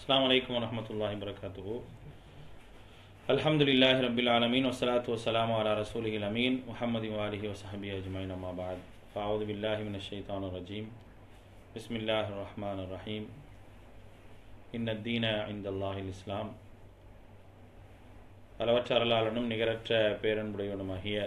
அஸ்ஸலாமு அலைக்கும் வரஹ்மத்துல்லாஹி வரகாத்துஹு அல்ஹம்துலில்லாஹி ரப்பில் ஆலமீன் வஸ்ஸலாத்து வஸ்ஸலாமு அலா ரசூலிஹில் அமீன் முஹம்மதி வாலிஹி வஸஹபி அஜ்மைன் அம்மா பாத் ஃபஅஊது பில்லாஹி மினஷ் ஷைத்தானிர் ரஜீம் பிஸ்மில்லாஹிர் ரஹ்மானிர் ரஹீம் இன்ன தீன இந்தல்லாஹில் இஸ்லாம் அளவற்ற அருளாளனும் நிகரற்ற பேரன்புடையவனுமாகிய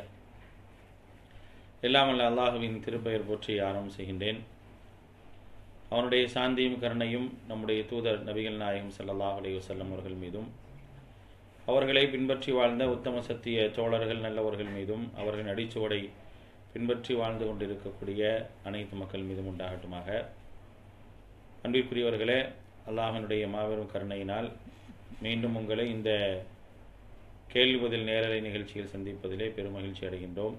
எல்லாம் அல்ல அல்லாஹுவின் திருப்பெயர் போற்றி ஆரம்பம் செய்கின்றேன் அவனுடைய சாந்தியும் கருணையும் நம்முடைய தூதர் நபிகள் நாயகம் ஸல்லல்லாஹு அலைஹி வஸல்லம் அவர்கள் மீதும் அவர்களை பின்பற்றி வாழ்ந்த உத்தம சத்திய தோழர்கள் நல்லவர்கள் மீதும் அவர்களின் அடிச்சுவடை பின்பற்றி வாழ்ந்து கொண்டிருக்கக்கூடிய அனைத்து மக்கள் மீதும் உண்டாகட்டுமாக அன்பிற்குரியவர்களே அல்லாஹனுடைய மாபெரும் கருணையினால் மீண்டும் உங்களை இந்த கேள்வி பதில் நேரலை நிகழ்ச்சியில் சந்திப்பதிலே பெருமகிழ்ச்சி அடைகின்றோம்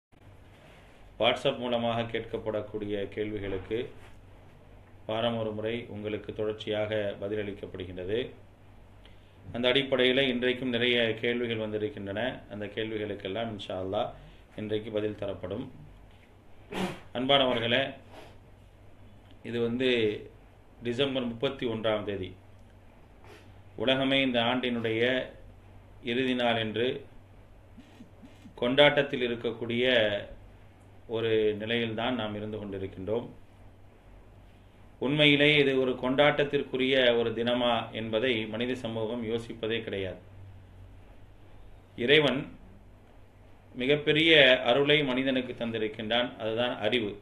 வாட்ஸ்அப் மூலமாக கேட்கப்படக்கூடிய கேள்விகளுக்கு வாரம் ஒரு முறை உங்களுக்கு தொடர்ச்சியாக பதிலளிக்கப்படுகின்றது அந்த அடிப்படையில் இன்றைக்கும் நிறைய கேள்விகள் வந்திருக்கின்றன அந்த கேள்விகளுக்கெல்லாம் இன்ஷா அல்லா இன்றைக்கு பதில் தரப்படும் அன்பானவர்களே இது வந்து டிசம்பர் முப்பத்தி ஒன்றாம் தேதி உலகமே இந்த ஆண்டினுடைய இறுதி நாள் என்று கொண்டாட்டத்தில் இருக்கக்கூடிய ஒரு நிலையில்தான் நாம் இருந்து கொண்டிருக்கின்றோம் உண்மையிலே இது ஒரு கொண்டாட்டத்திற்குரிய ஒரு தினமா என்பதை மனித சமூகம் யோசிப்பதே கிடையாது இறைவன் மிகப்பெரிய அருளை மனிதனுக்கு தந்திருக்கின்றான் அதுதான் அறிவு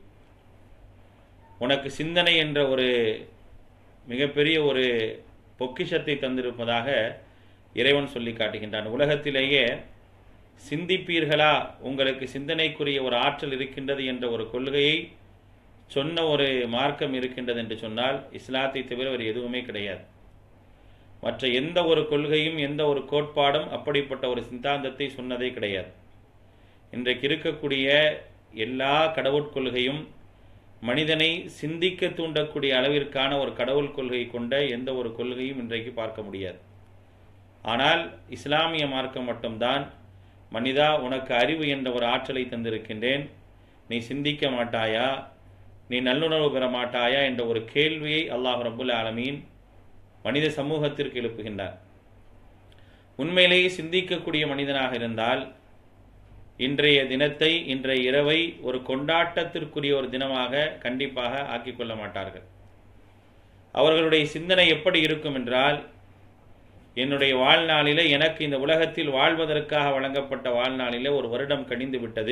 உனக்கு சிந்தனை என்ற ஒரு மிகப்பெரிய ஒரு பொக்கிஷத்தை தந்திருப்பதாக இறைவன் சொல்லி காட்டுகின்றான் உலகத்திலேயே சிந்திப்பீர்களா உங்களுக்கு சிந்தனைக்குரிய ஒரு ஆற்றல் இருக்கின்றது என்ற ஒரு கொள்கையை சொன்ன ஒரு மார்க்கம் இருக்கின்றது என்று சொன்னால் இஸ்லாத்தை தவிர வேறு எதுவுமே கிடையாது மற்ற எந்த ஒரு கொள்கையும் எந்த ஒரு கோட்பாடும் அப்படிப்பட்ட ஒரு சித்தாந்தத்தை சொன்னதே கிடையாது இன்றைக்கு இருக்கக்கூடிய எல்லா கடவுட்கொள்கையும் மனிதனை சிந்திக்க தூண்டக்கூடிய அளவிற்கான ஒரு கடவுள் கொள்கை கொண்ட எந்த ஒரு கொள்கையும் இன்றைக்கு பார்க்க முடியாது ஆனால் இஸ்லாமிய மார்க்கம் மட்டும்தான் மனிதா உனக்கு அறிவு என்ற ஒரு ஆற்றலை தந்திருக்கின்றேன் நீ சிந்திக்க மாட்டாயா நீ நல்லுணர்வு பெற மாட்டாயா என்ற ஒரு கேள்வியை அல்லாஹ் ரபுல் ஆலமீன் மனித சமூகத்திற்கு எழுப்புகின்றார் உண்மையிலேயே சிந்திக்கக்கூடிய மனிதனாக இருந்தால் இன்றைய தினத்தை இன்றைய இரவை ஒரு கொண்டாட்டத்திற்குரிய ஒரு தினமாக கண்டிப்பாக ஆக்கிக் கொள்ள மாட்டார்கள் அவர்களுடைய சிந்தனை எப்படி இருக்கும் என்றால் என்னுடைய வாழ்நாளிலே எனக்கு இந்த உலகத்தில் வாழ்வதற்காக வழங்கப்பட்ட வாழ்நாளிலே ஒரு வருடம் கணிந்து விட்டது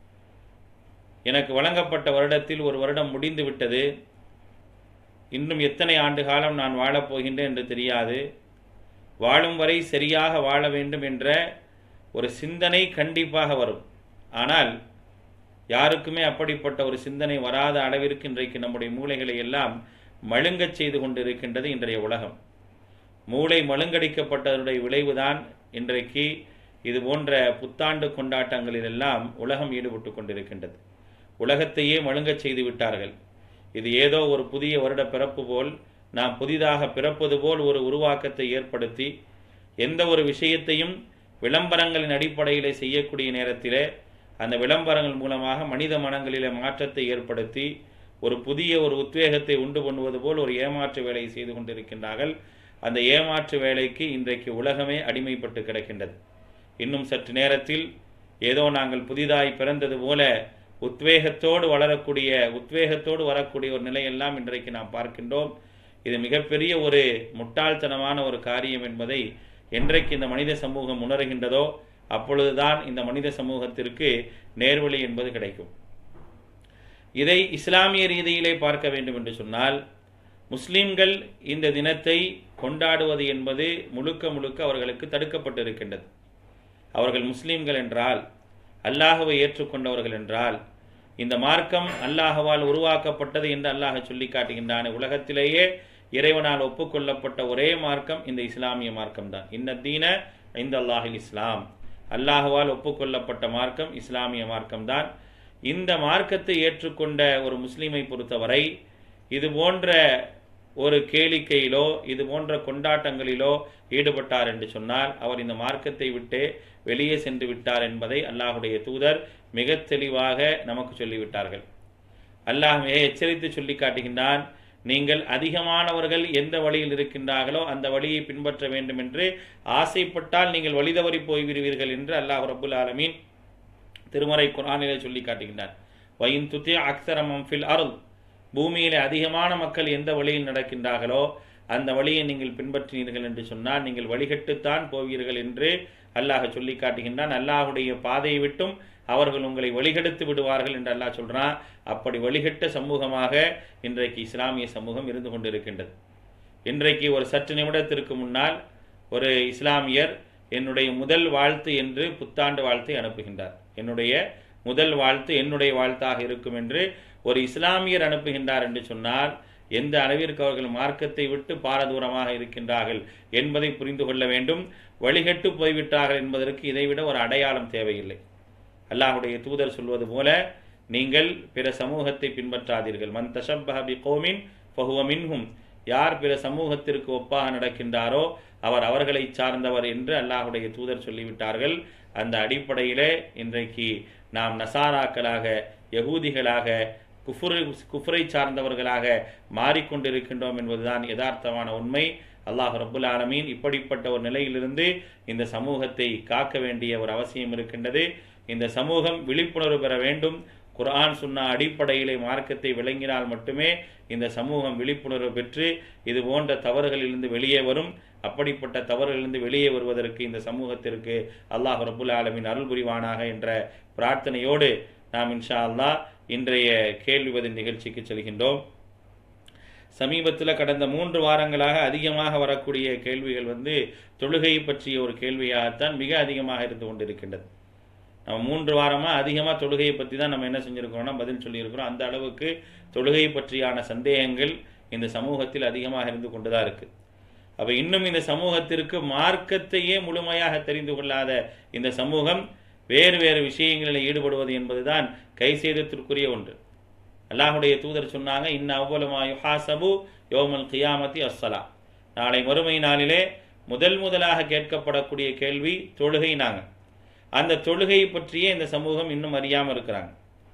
எனக்கு வழங்கப்பட்ட வருடத்தில் ஒரு வருடம் முடிந்து விட்டது இன்னும் எத்தனை ஆண்டு காலம் நான் வாழப் போகின்றேன் என்று தெரியாது வாழும் வரை சரியாக வாழ வேண்டும் என்ற ஒரு சிந்தனை கண்டிப்பாக வரும் ஆனால் யாருக்குமே அப்படிப்பட்ட ஒரு சிந்தனை வராத அளவிற்கு இன்றைக்கு நம்முடைய மூளைகளை எல்லாம் மழுங்கச் செய்து கொண்டிருக்கின்றது இன்றைய உலகம் மூளை மழுங்கடிக்கப்பட்டதனுடைய விளைவுதான் இன்றைக்கு இது போன்ற புத்தாண்டு கொண்டாட்டங்களிலெல்லாம் உலகம் ஈடுபட்டு கொண்டிருக்கின்றது உலகத்தையே மழுங்கச் செய்து விட்டார்கள் இது ஏதோ ஒரு புதிய வருட பிறப்பு போல் நாம் புதிதாக பிறப்பது போல் ஒரு உருவாக்கத்தை ஏற்படுத்தி எந்த ஒரு விஷயத்தையும் விளம்பரங்களின் அடிப்படையில் செய்யக்கூடிய நேரத்திலே அந்த விளம்பரங்கள் மூலமாக மனித மனங்களிலே மாற்றத்தை ஏற்படுத்தி ஒரு புதிய ஒரு உத்வேகத்தை உண்டு பண்ணுவது போல் ஒரு ஏமாற்று வேலையை செய்து கொண்டிருக்கின்றார்கள் அந்த ஏமாற்று வேலைக்கு இன்றைக்கு உலகமே அடிமைப்பட்டு கிடக்கின்றது இன்னும் சற்று நேரத்தில் ஏதோ நாங்கள் புதிதாய் பிறந்தது போல உத்வேகத்தோடு வளரக்கூடிய உத்வேகத்தோடு வரக்கூடிய ஒரு நிலையெல்லாம் இன்றைக்கு நாம் பார்க்கின்றோம் இது மிகப்பெரிய ஒரு முட்டாள்தனமான ஒரு காரியம் என்பதை என்றைக்கு இந்த மனித சமூகம் உணர்கின்றதோ அப்பொழுதுதான் இந்த மனித சமூகத்திற்கு நேர்வழி என்பது கிடைக்கும் இதை இஸ்லாமிய ரீதியிலே பார்க்க வேண்டும் என்று சொன்னால் முஸ்லிம்கள் இந்த தினத்தை கொண்டாடுவது என்பது முழுக்க முழுக்க அவர்களுக்கு தடுக்கப்பட்டிருக்கின்றது அவர்கள் முஸ்லிம்கள் என்றால் அல்லாஹுவை ஏற்றுக்கொண்டவர்கள் என்றால் இந்த மார்க்கம் அல்லாஹவால் உருவாக்கப்பட்டது என்று அல்லாஹ் சொல்லி காட்டுகின்றான் உலகத்திலேயே இறைவனால் ஒப்புக்கொள்ளப்பட்ட ஒரே மார்க்கம் இந்த இஸ்லாமிய மார்க்கம் தான் இந்த தீன இந்த அல்லாஹில் இஸ்லாம் அல்லாஹுவால் ஒப்புக்கொள்ளப்பட்ட மார்க்கம் இஸ்லாமிய மார்க்கம் தான் இந்த மார்க்கத்தை ஏற்றுக்கொண்ட ஒரு முஸ்லீமை பொறுத்தவரை இது போன்ற ஒரு கேளிக்கையிலோ இது போன்ற கொண்டாட்டங்களிலோ ஈடுபட்டார் என்று சொன்னால் அவர் இந்த மார்க்கத்தை விட்டு வெளியே சென்று விட்டார் என்பதை அல்லாஹுடைய தூதர் மிக தெளிவாக நமக்கு சொல்லிவிட்டார்கள் அல்லாஹ் மிக எச்சரித்து சொல்லி காட்டுகின்றான் நீங்கள் அதிகமானவர்கள் எந்த வழியில் இருக்கின்றார்களோ அந்த வழியை பின்பற்ற வேண்டும் என்று ஆசைப்பட்டால் நீங்கள் வழி தவறி போய்விடுவீர்கள் என்று அல்லாஹ் ரபுல் ஆலமீன் திருமறை குரானிலே சொல்லி காட்டுகின்றார் வயின் துத்தி அக்சரமம் ஃபில் அருள் பூமியிலே அதிகமான மக்கள் எந்த வழியில் நடக்கின்றார்களோ அந்த வழியை நீங்கள் பின்பற்றினீர்கள் என்று சொன்னால் நீங்கள் வழிகட்டுத்தான் போவீர்கள் என்று அல்லாஹ் சொல்லி காட்டுகின்றான் அல்லாஹுடைய பாதையை விட்டும் அவர்கள் உங்களை வழிகெடுத்து விடுவார்கள் என்று அல்லாஹ் சொல்றான் அப்படி வழிகட்ட சமூகமாக இன்றைக்கு இஸ்லாமிய சமூகம் இருந்து கொண்டிருக்கின்றது இன்றைக்கு ஒரு சற்று நிமிடத்திற்கு முன்னால் ஒரு இஸ்லாமியர் என்னுடைய முதல் வாழ்த்து என்று புத்தாண்டு வாழ்த்தை அனுப்புகின்றார் என்னுடைய முதல் வாழ்த்து என்னுடைய வாழ்த்தாக இருக்கும் என்று ஒரு இஸ்லாமியர் அனுப்புகின்றார் என்று சொன்னால் எந்த அளவிற்கு அவர்கள் மார்க்கத்தை விட்டு பாரதூரமாக இருக்கின்றார்கள் என்பதை புரிந்து கொள்ள வேண்டும் வழிகட்டு போய்விட்டார்கள் என்பதற்கு இதைவிட ஒரு அடையாளம் தேவையில்லை அல்லாஹுடைய தூதர் சொல்வது போல நீங்கள் பிற சமூகத்தை பின்பற்றாதீர்கள் மன் தஷப்பஹ பி கோமின் ஃபஹுவ மின்ஹும் யார் பிற சமூகத்திற்கு ஒப்பாக நடக்கின்றாரோ அவர் அவர்களை சார்ந்தவர் என்று அல்லாஹுடைய தூதர் சொல்லிவிட்டார்கள் அந்த அடிப்படையிலே இன்றைக்கு நாம் நசாராக்களாக யகூதிகளாக குஃபுரு குஃபுரை சார்ந்தவர்களாக மாறிக்கொண்டிருக்கின்றோம் என்பதுதான் யதார்த்தமான உண்மை அல்லாஹ் ரப்புல் ஆலமீன் இப்படிப்பட்ட ஒரு நிலையிலிருந்து இந்த சமூகத்தை காக்க வேண்டிய ஒரு அவசியம் இருக்கின்றது இந்த சமூகம் விழிப்புணர்வு பெற வேண்டும் குர்ஆன் சொன்ன அடிப்படையிலே மார்க்கத்தை விளங்கினால் மட்டுமே இந்த சமூகம் விழிப்புணர்வு பெற்று இது போன்ற தவறுகளிலிருந்து வெளியே வரும் அப்படிப்பட்ட தவறுகளிலிருந்து வெளியே வருவதற்கு இந்த சமூகத்திற்கு அல்லாஹ் ரபுல் ஆலமின் அருள் புரிவானாக என்ற பிரார்த்தனையோடு நாம் இன்ஷா அல்லாஹ் இன்றைய கேள்வி பதில் நிகழ்ச்சிக்கு செல்கின்றோம் சமீபத்தில் கடந்த மூன்று வாரங்களாக அதிகமாக வரக்கூடிய கேள்விகள் வந்து தொழுகை பற்றிய ஒரு கேள்வியாகத்தான் மிக அதிகமாக இருந்து கொண்டிருக்கின்றது நம்ம மூன்று வாரமாக அதிகமாக தொழுகையை பற்றி தான் நம்ம என்ன செஞ்சுருக்கிறோம்னா பதில் சொல்லியிருக்கிறோம் அந்த அளவுக்கு தொழுகை பற்றியான சந்தேகங்கள் இந்த சமூகத்தில் அதிகமாக இருந்து கொண்டு தான் இருக்குது அப்போ இன்னும் இந்த சமூகத்திற்கு மார்க்கத்தையே முழுமையாக தெரிந்து கொள்ளாத இந்த சமூகம் வேறு வேறு விஷயங்களில் ஈடுபடுவது என்பதுதான் கை செய்தத்திற்குரிய ஒன்று அல்லாஹுடைய தூதர் சொன்னாங்க இன்ன அவ்வளமா யுஹாசபு யோமல் கியாமத்தி அஸ்ஸலா நாளை மறுமை நாளிலே முதல் முதலாக கேட்கப்படக்கூடிய கேள்வி தொழுகை நாங்கள் அந்த தொழுகை பற்றியே இந்த சமூகம் இன்னும் அறியாமல் இருக்கிறாங்க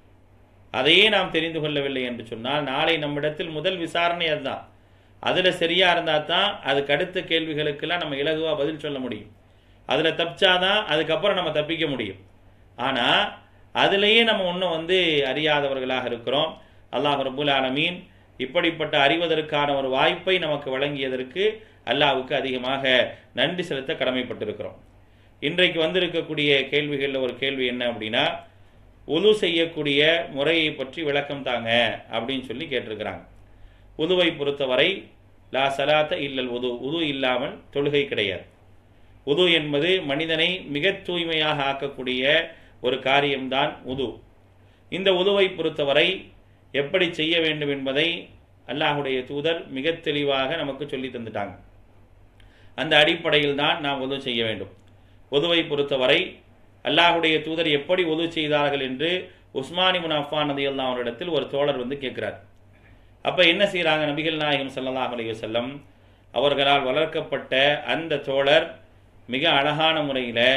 அதையே நாம் தெரிந்து கொள்ளவில்லை என்று சொன்னால் நாளை நம்மிடத்தில் முதல் விசாரணை அதுதான் அதில் சரியா இருந்தால் தான் அதுக்கு அடுத்த கேள்விகளுக்கெல்லாம் நம்ம இலகுவாக பதில் சொல்ல முடியும் அதில் தப்பிச்சாதான் அதுக்கப்புறம் நம்ம தப்பிக்க முடியும் ஆனால் அதுலேயே நம்ம ஒன்றும் வந்து அறியாதவர்களாக இருக்கிறோம் அல்லாஹ் ரபுல் ஆலமீன் இப்படிப்பட்ட அறிவதற்கான ஒரு வாய்ப்பை நமக்கு வழங்கியதற்கு அல்லாஹ்வுக்கு அதிகமாக நன்றி செலுத்த கடமைப்பட்டிருக்கிறோம் இன்றைக்கு வந்திருக்கக்கூடிய கேள்விகளில் ஒரு கேள்வி என்ன அப்படின்னா உது செய்யக்கூடிய முறையை பற்றி விளக்கம் தாங்க அப்படின்னு சொல்லி கேட்டிருக்கிறாங்க உதுவை பொறுத்தவரை லா சலாத்த இல்லல் உது உது இல்லாமல் தொழுகை கிடையாது உது என்பது மனிதனை மிக தூய்மையாக ஆக்கக்கூடிய ஒரு காரியம்தான் உது இந்த உதுவை பொறுத்தவரை எப்படி செய்ய வேண்டும் என்பதை அல்லாஹுடைய தூதர் மிக தெளிவாக நமக்கு சொல்லி தந்துட்டாங்க அந்த அடிப்படையில் தான் நாம் உதவு செய்ய வேண்டும் உதுவை பொறுத்தவரை அல்லாஹுடைய தூதர் எப்படி உதவு செய்தார்கள் என்று உஸ்மானி முனாஃபான் நதி அல்லா அவரிடத்தில் ஒரு தோழர் வந்து கேட்கிறார் அப்போ என்ன செய்கிறாங்க நபிகள் நாயகம் சல்லல்லாஹ் அலைஹி வஸல்லம் அவர்களால் வளர்க்கப்பட்ட அந்த தோழர் மிக அழகான முறையில்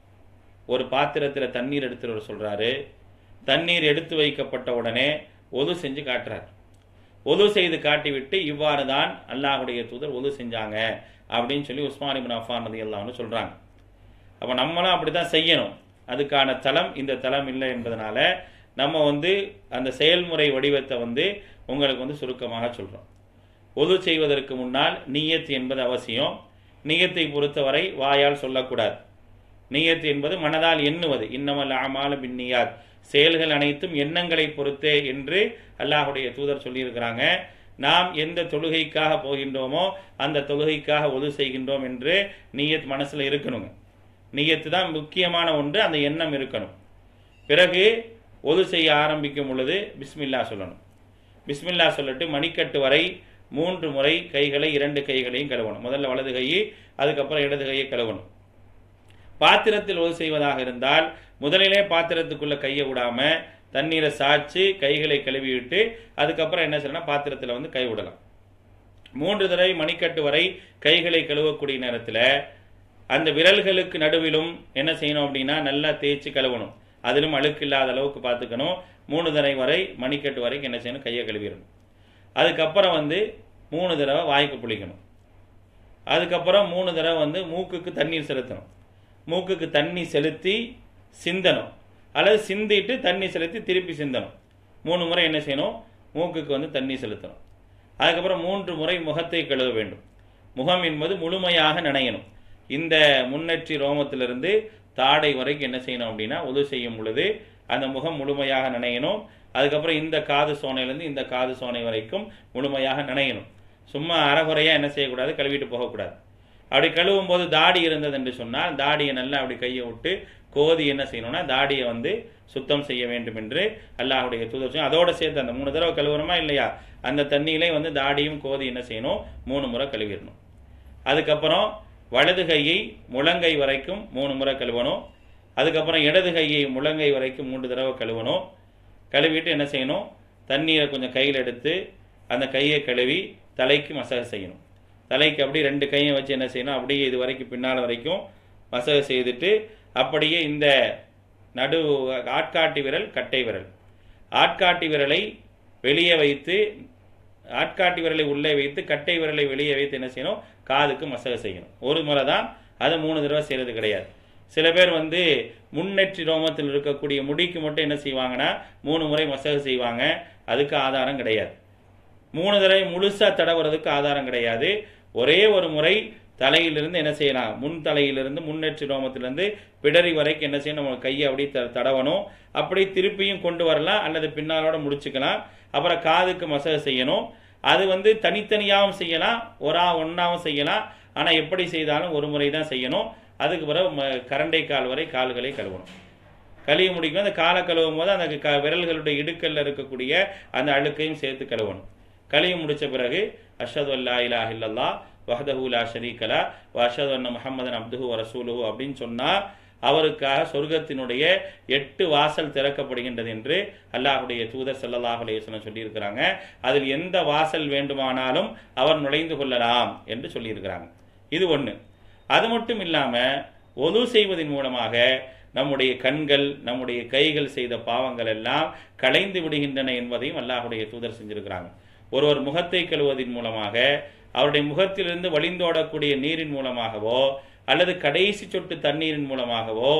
ஒரு பாத்திரத்தில் தண்ணீர் எடுத்துட்டு வர சொல்கிறாரு தண்ணீர் எடுத்து வைக்கப்பட்ட உடனே ஒது செஞ்சு காட்டுறார் ஒது செய்து காட்டிவிட்டு இவ்வாறு தான் அல்லாஹுடைய தூதர் ஒது செஞ்சாங்க அப்படின்னு சொல்லி உஸ்மான் இபின் அஃபான் நதி அல்லாஹ்னு சொல்கிறாங்க அப்போ நம்மளும் அப்படி தான் செய்யணும் அதுக்கான தளம் இந்த தளம் இல்லை என்பதனால நம்ம வந்து அந்த செயல்முறை வடிவத்தை வந்து உங்களுக்கு வந்து சுருக்கமாக சொல்கிறோம் ஒது செய்வதற்கு முன்னால் நீயத் என்பது அவசியம் நீயத்தை பொறுத்தவரை வாயால் சொல்லக்கூடாது நீயத் என்பது மனதால் எண்ணுவது இன்னமல் ஆமால பின்னியாத் செயல்கள் அனைத்தும் எண்ணங்களை பொறுத்தே என்று அல்லாஹுடைய தூதர் சொல்லியிருக்கிறாங்க நாம் எந்த தொழுகைக்காக போகின்றோமோ அந்த தொழுகைக்காக ஒது செய்கின்றோம் என்று நீயத் மனசில் இருக்கணுங்க நீயத்து தான் முக்கியமான ஒன்று அந்த எண்ணம் இருக்கணும் பிறகு ஒது செய்ய ஆரம்பிக்கும் பொழுது பிஸ்மில்லா சொல்லணும் பிஸ்மில்லா சொல்லிட்டு மணிக்கட்டு வரை மூன்று முறை கைகளை இரண்டு கைகளையும் கழுவணும் முதல்ல வலது கையை அதுக்கப்புறம் இடது கையை கழுவணும் பாத்திரத்தில் ஒது செய்வதாக இருந்தால் முதலிலே பாத்திரத்துக்குள்ள கையை விடாம தண்ணீரை சாய்ச்சி கைகளை கழுவி விட்டு அதுக்கப்புறம் என்ன செய்யணும் பாத்திரத்தில் வந்து கை விடலாம் மூன்று தடவை மணிக்கட்டு வரை கைகளை கழுவக்கூடிய நேரத்தில் அந்த விரல்களுக்கு நடுவிலும் என்ன செய்யணும் அப்படின்னா நல்லா தேய்ச்சி கழுவணும் அதிலும் அழுக்கு இல்லாத அளவுக்கு பார்த்துக்கணும் மூணு தடவை வரை மணிக்கட்டு வரைக்கும் என்ன செய்யணும் கையை கழுவிடணும் அதுக்கப்புறம் வந்து மூணு தடவை வாய்க்கு புளிக்கணும் அதுக்கப்புறம் மூணு தடவை வந்து மூக்குக்கு தண்ணீர் செலுத்தணும் மூக்குக்கு தண்ணி செலுத்தி சிந்தணும் அல்லது சிந்திட்டு தண்ணி செலுத்தி திருப்பி சிந்தணும் மூணு முறை என்ன செய்யணும் மூக்குக்கு வந்து தண்ணி செலுத்தணும் அதுக்கப்புறம் மூன்று முறை முகத்தை கழுவ வேண்டும் முகம் என்பது முழுமையாக நனையணும் இந்த முன்னெற்றி ரோமத்திலிருந்து தாடை வரைக்கும் என்ன செய்யணும் அப்படின்னா உதவு செய்யும் பொழுது அந்த முகம் முழுமையாக நனையணும் அதுக்கப்புறம் இந்த காது சோனையிலேருந்து இந்த காது சோனை வரைக்கும் முழுமையாக நனையணும் சும்மா அறகுறையாக என்ன செய்யக்கூடாது கழுவிட்டு போகக்கூடாது அப்படி கழுவும் போது தாடி இருந்தது என்று சொன்னால் தாடியை நல்லா அப்படி கையை விட்டு கோதி என்ன செய்யணும்னா தாடியை வந்து சுத்தம் செய்ய வேண்டும் என்று அல்லாஹுடைய தூதர் சொன்னார். அதோட சேர்த்து அந்த மூணு தடவை கழுவுறோமா இல்லையா அந்த தண்ணியிலே வந்து தாடியும் கோதி என்ன செய்யணும் மூணு முறை கழுவிடணும் அதுக்கப்புறம் வலது கையை முழங்கை வரைக்கும் மூணு முறை கழுவணும் அதுக்கப்புறம் இடது கையை முழங்கை வரைக்கும் மூன்று தடவை கழுவணும் கழுவிட்டு என்ன செய்யணும் தண்ணீரை கொஞ்சம் கையில் எடுத்து அந்த கையை கழுவி தலைக்கு மசாஜ் செய்யணும் தலைக்கு அப்படியே ரெண்டு கையை வச்சு என்ன செய்யணும் அப்படியே இது வரைக்கும் பின்னால் வரைக்கும் மசாஜ் செய்துட்டு அப்படியே இந்த நடு ஆட்காட்டி விரல் கட்டை விரல் ஆட்காட்டி விரலை வெளியே வைத்து ஆட்காட்டி விரலை உள்ளே வைத்து கட்டை விரலை வெளியே வைத்து என்ன செய்யணும் காதுக்கு மசாஜ் செய்யணும் ஒரு முறை தான் அதை மூணு தடவை செய்கிறது கிடையாது சில பேர் வந்து முன்னெற்றி ரோமத்தில் இருக்கக்கூடிய முடிக்கு மட்டும் என்ன செய்வாங்கன்னா மூணு முறை மசாஜ் செய்வாங்க அதுக்கு ஆதாரம் கிடையாது மூணு தடவை முழுசாக தடவுறதுக்கு ஆதாரம் கிடையாது ஒரே ஒரு முறை தலையிலிருந்து என்ன செய்யலாம் முன் தலையிலிருந்து முன்னெற்றி ரோமத்திலிருந்து பிடரி வரைக்கும் என்ன செய்யணும் நம்ம கையை அப்படி த தடவணும் அப்படி திருப்பியும் கொண்டு வரலாம் அல்லது பின்னாலோட முடிச்சுக்கலாம் அப்புறம் காதுக்கு மசாஜ் செய்யணும் அது வந்து தனித்தனியாகவும் செய்யலாம் ஒரா ஒன்றாவும் செய்யலாம் ஆனால் எப்படி செய்தாலும் ஒரு முறை தான் செய்யணும் அதுக்கு பிறகு ம- கரண்டை கால் வரை கால்களை கழுவணும் கழுவி முடிக்கும் அந்த காலை கழுவும் போது அந்த க விரல்களுடைய இடுக்கல்ல இருக்கக்கூடிய அந்த அழுக்கையும் சேர்த்து கழுவணும் கழுவி முடிச்ச பிறகு அஷது அல்லா இலாஹ இல்லல்லா வஹதஹு லா ஷரீகலா வ அஷது அன்ன முஹம்மதன் அப்துஹு வ ரசூலுஹு அப்படின்னு சொன்னா அவருக்காக சொர்க்கத்தினுடைய எட்டு வாசல் திறக்கப்படுகின்றது என்று அல்லாஹ்வுடைய தூதர் ஸல்லல்லாஹு அலைஹி வஸல்லம் சொல்லியிருக்கிறாங்க அதில் எந்த வாசல் வேண்டுமானாலும் அவர் நுழைந்து கொள்ளலாம் என்று சொல்லியிருக்கிறாங்க இது ஒன்று அது மட்டும் இல்லாமல் ஒது செய்வதன் மூலமாக நம்முடைய கண்கள் நம்முடைய கைகள் செய்த பாவங்கள் எல்லாம் களைந்து விடுகின்றன என்பதையும் அல்லாஹுடைய தூதர் செஞ்சிருக்கிறாங்க ஒருவர் முகத்தை கழுவதன் மூலமாக அவருடைய முகத்திலிருந்து வழிந்தோடக்கூடிய நீரின் மூலமாகவோ அல்லது கடைசி சொட்டு தண்ணீரின் மூலமாகவோ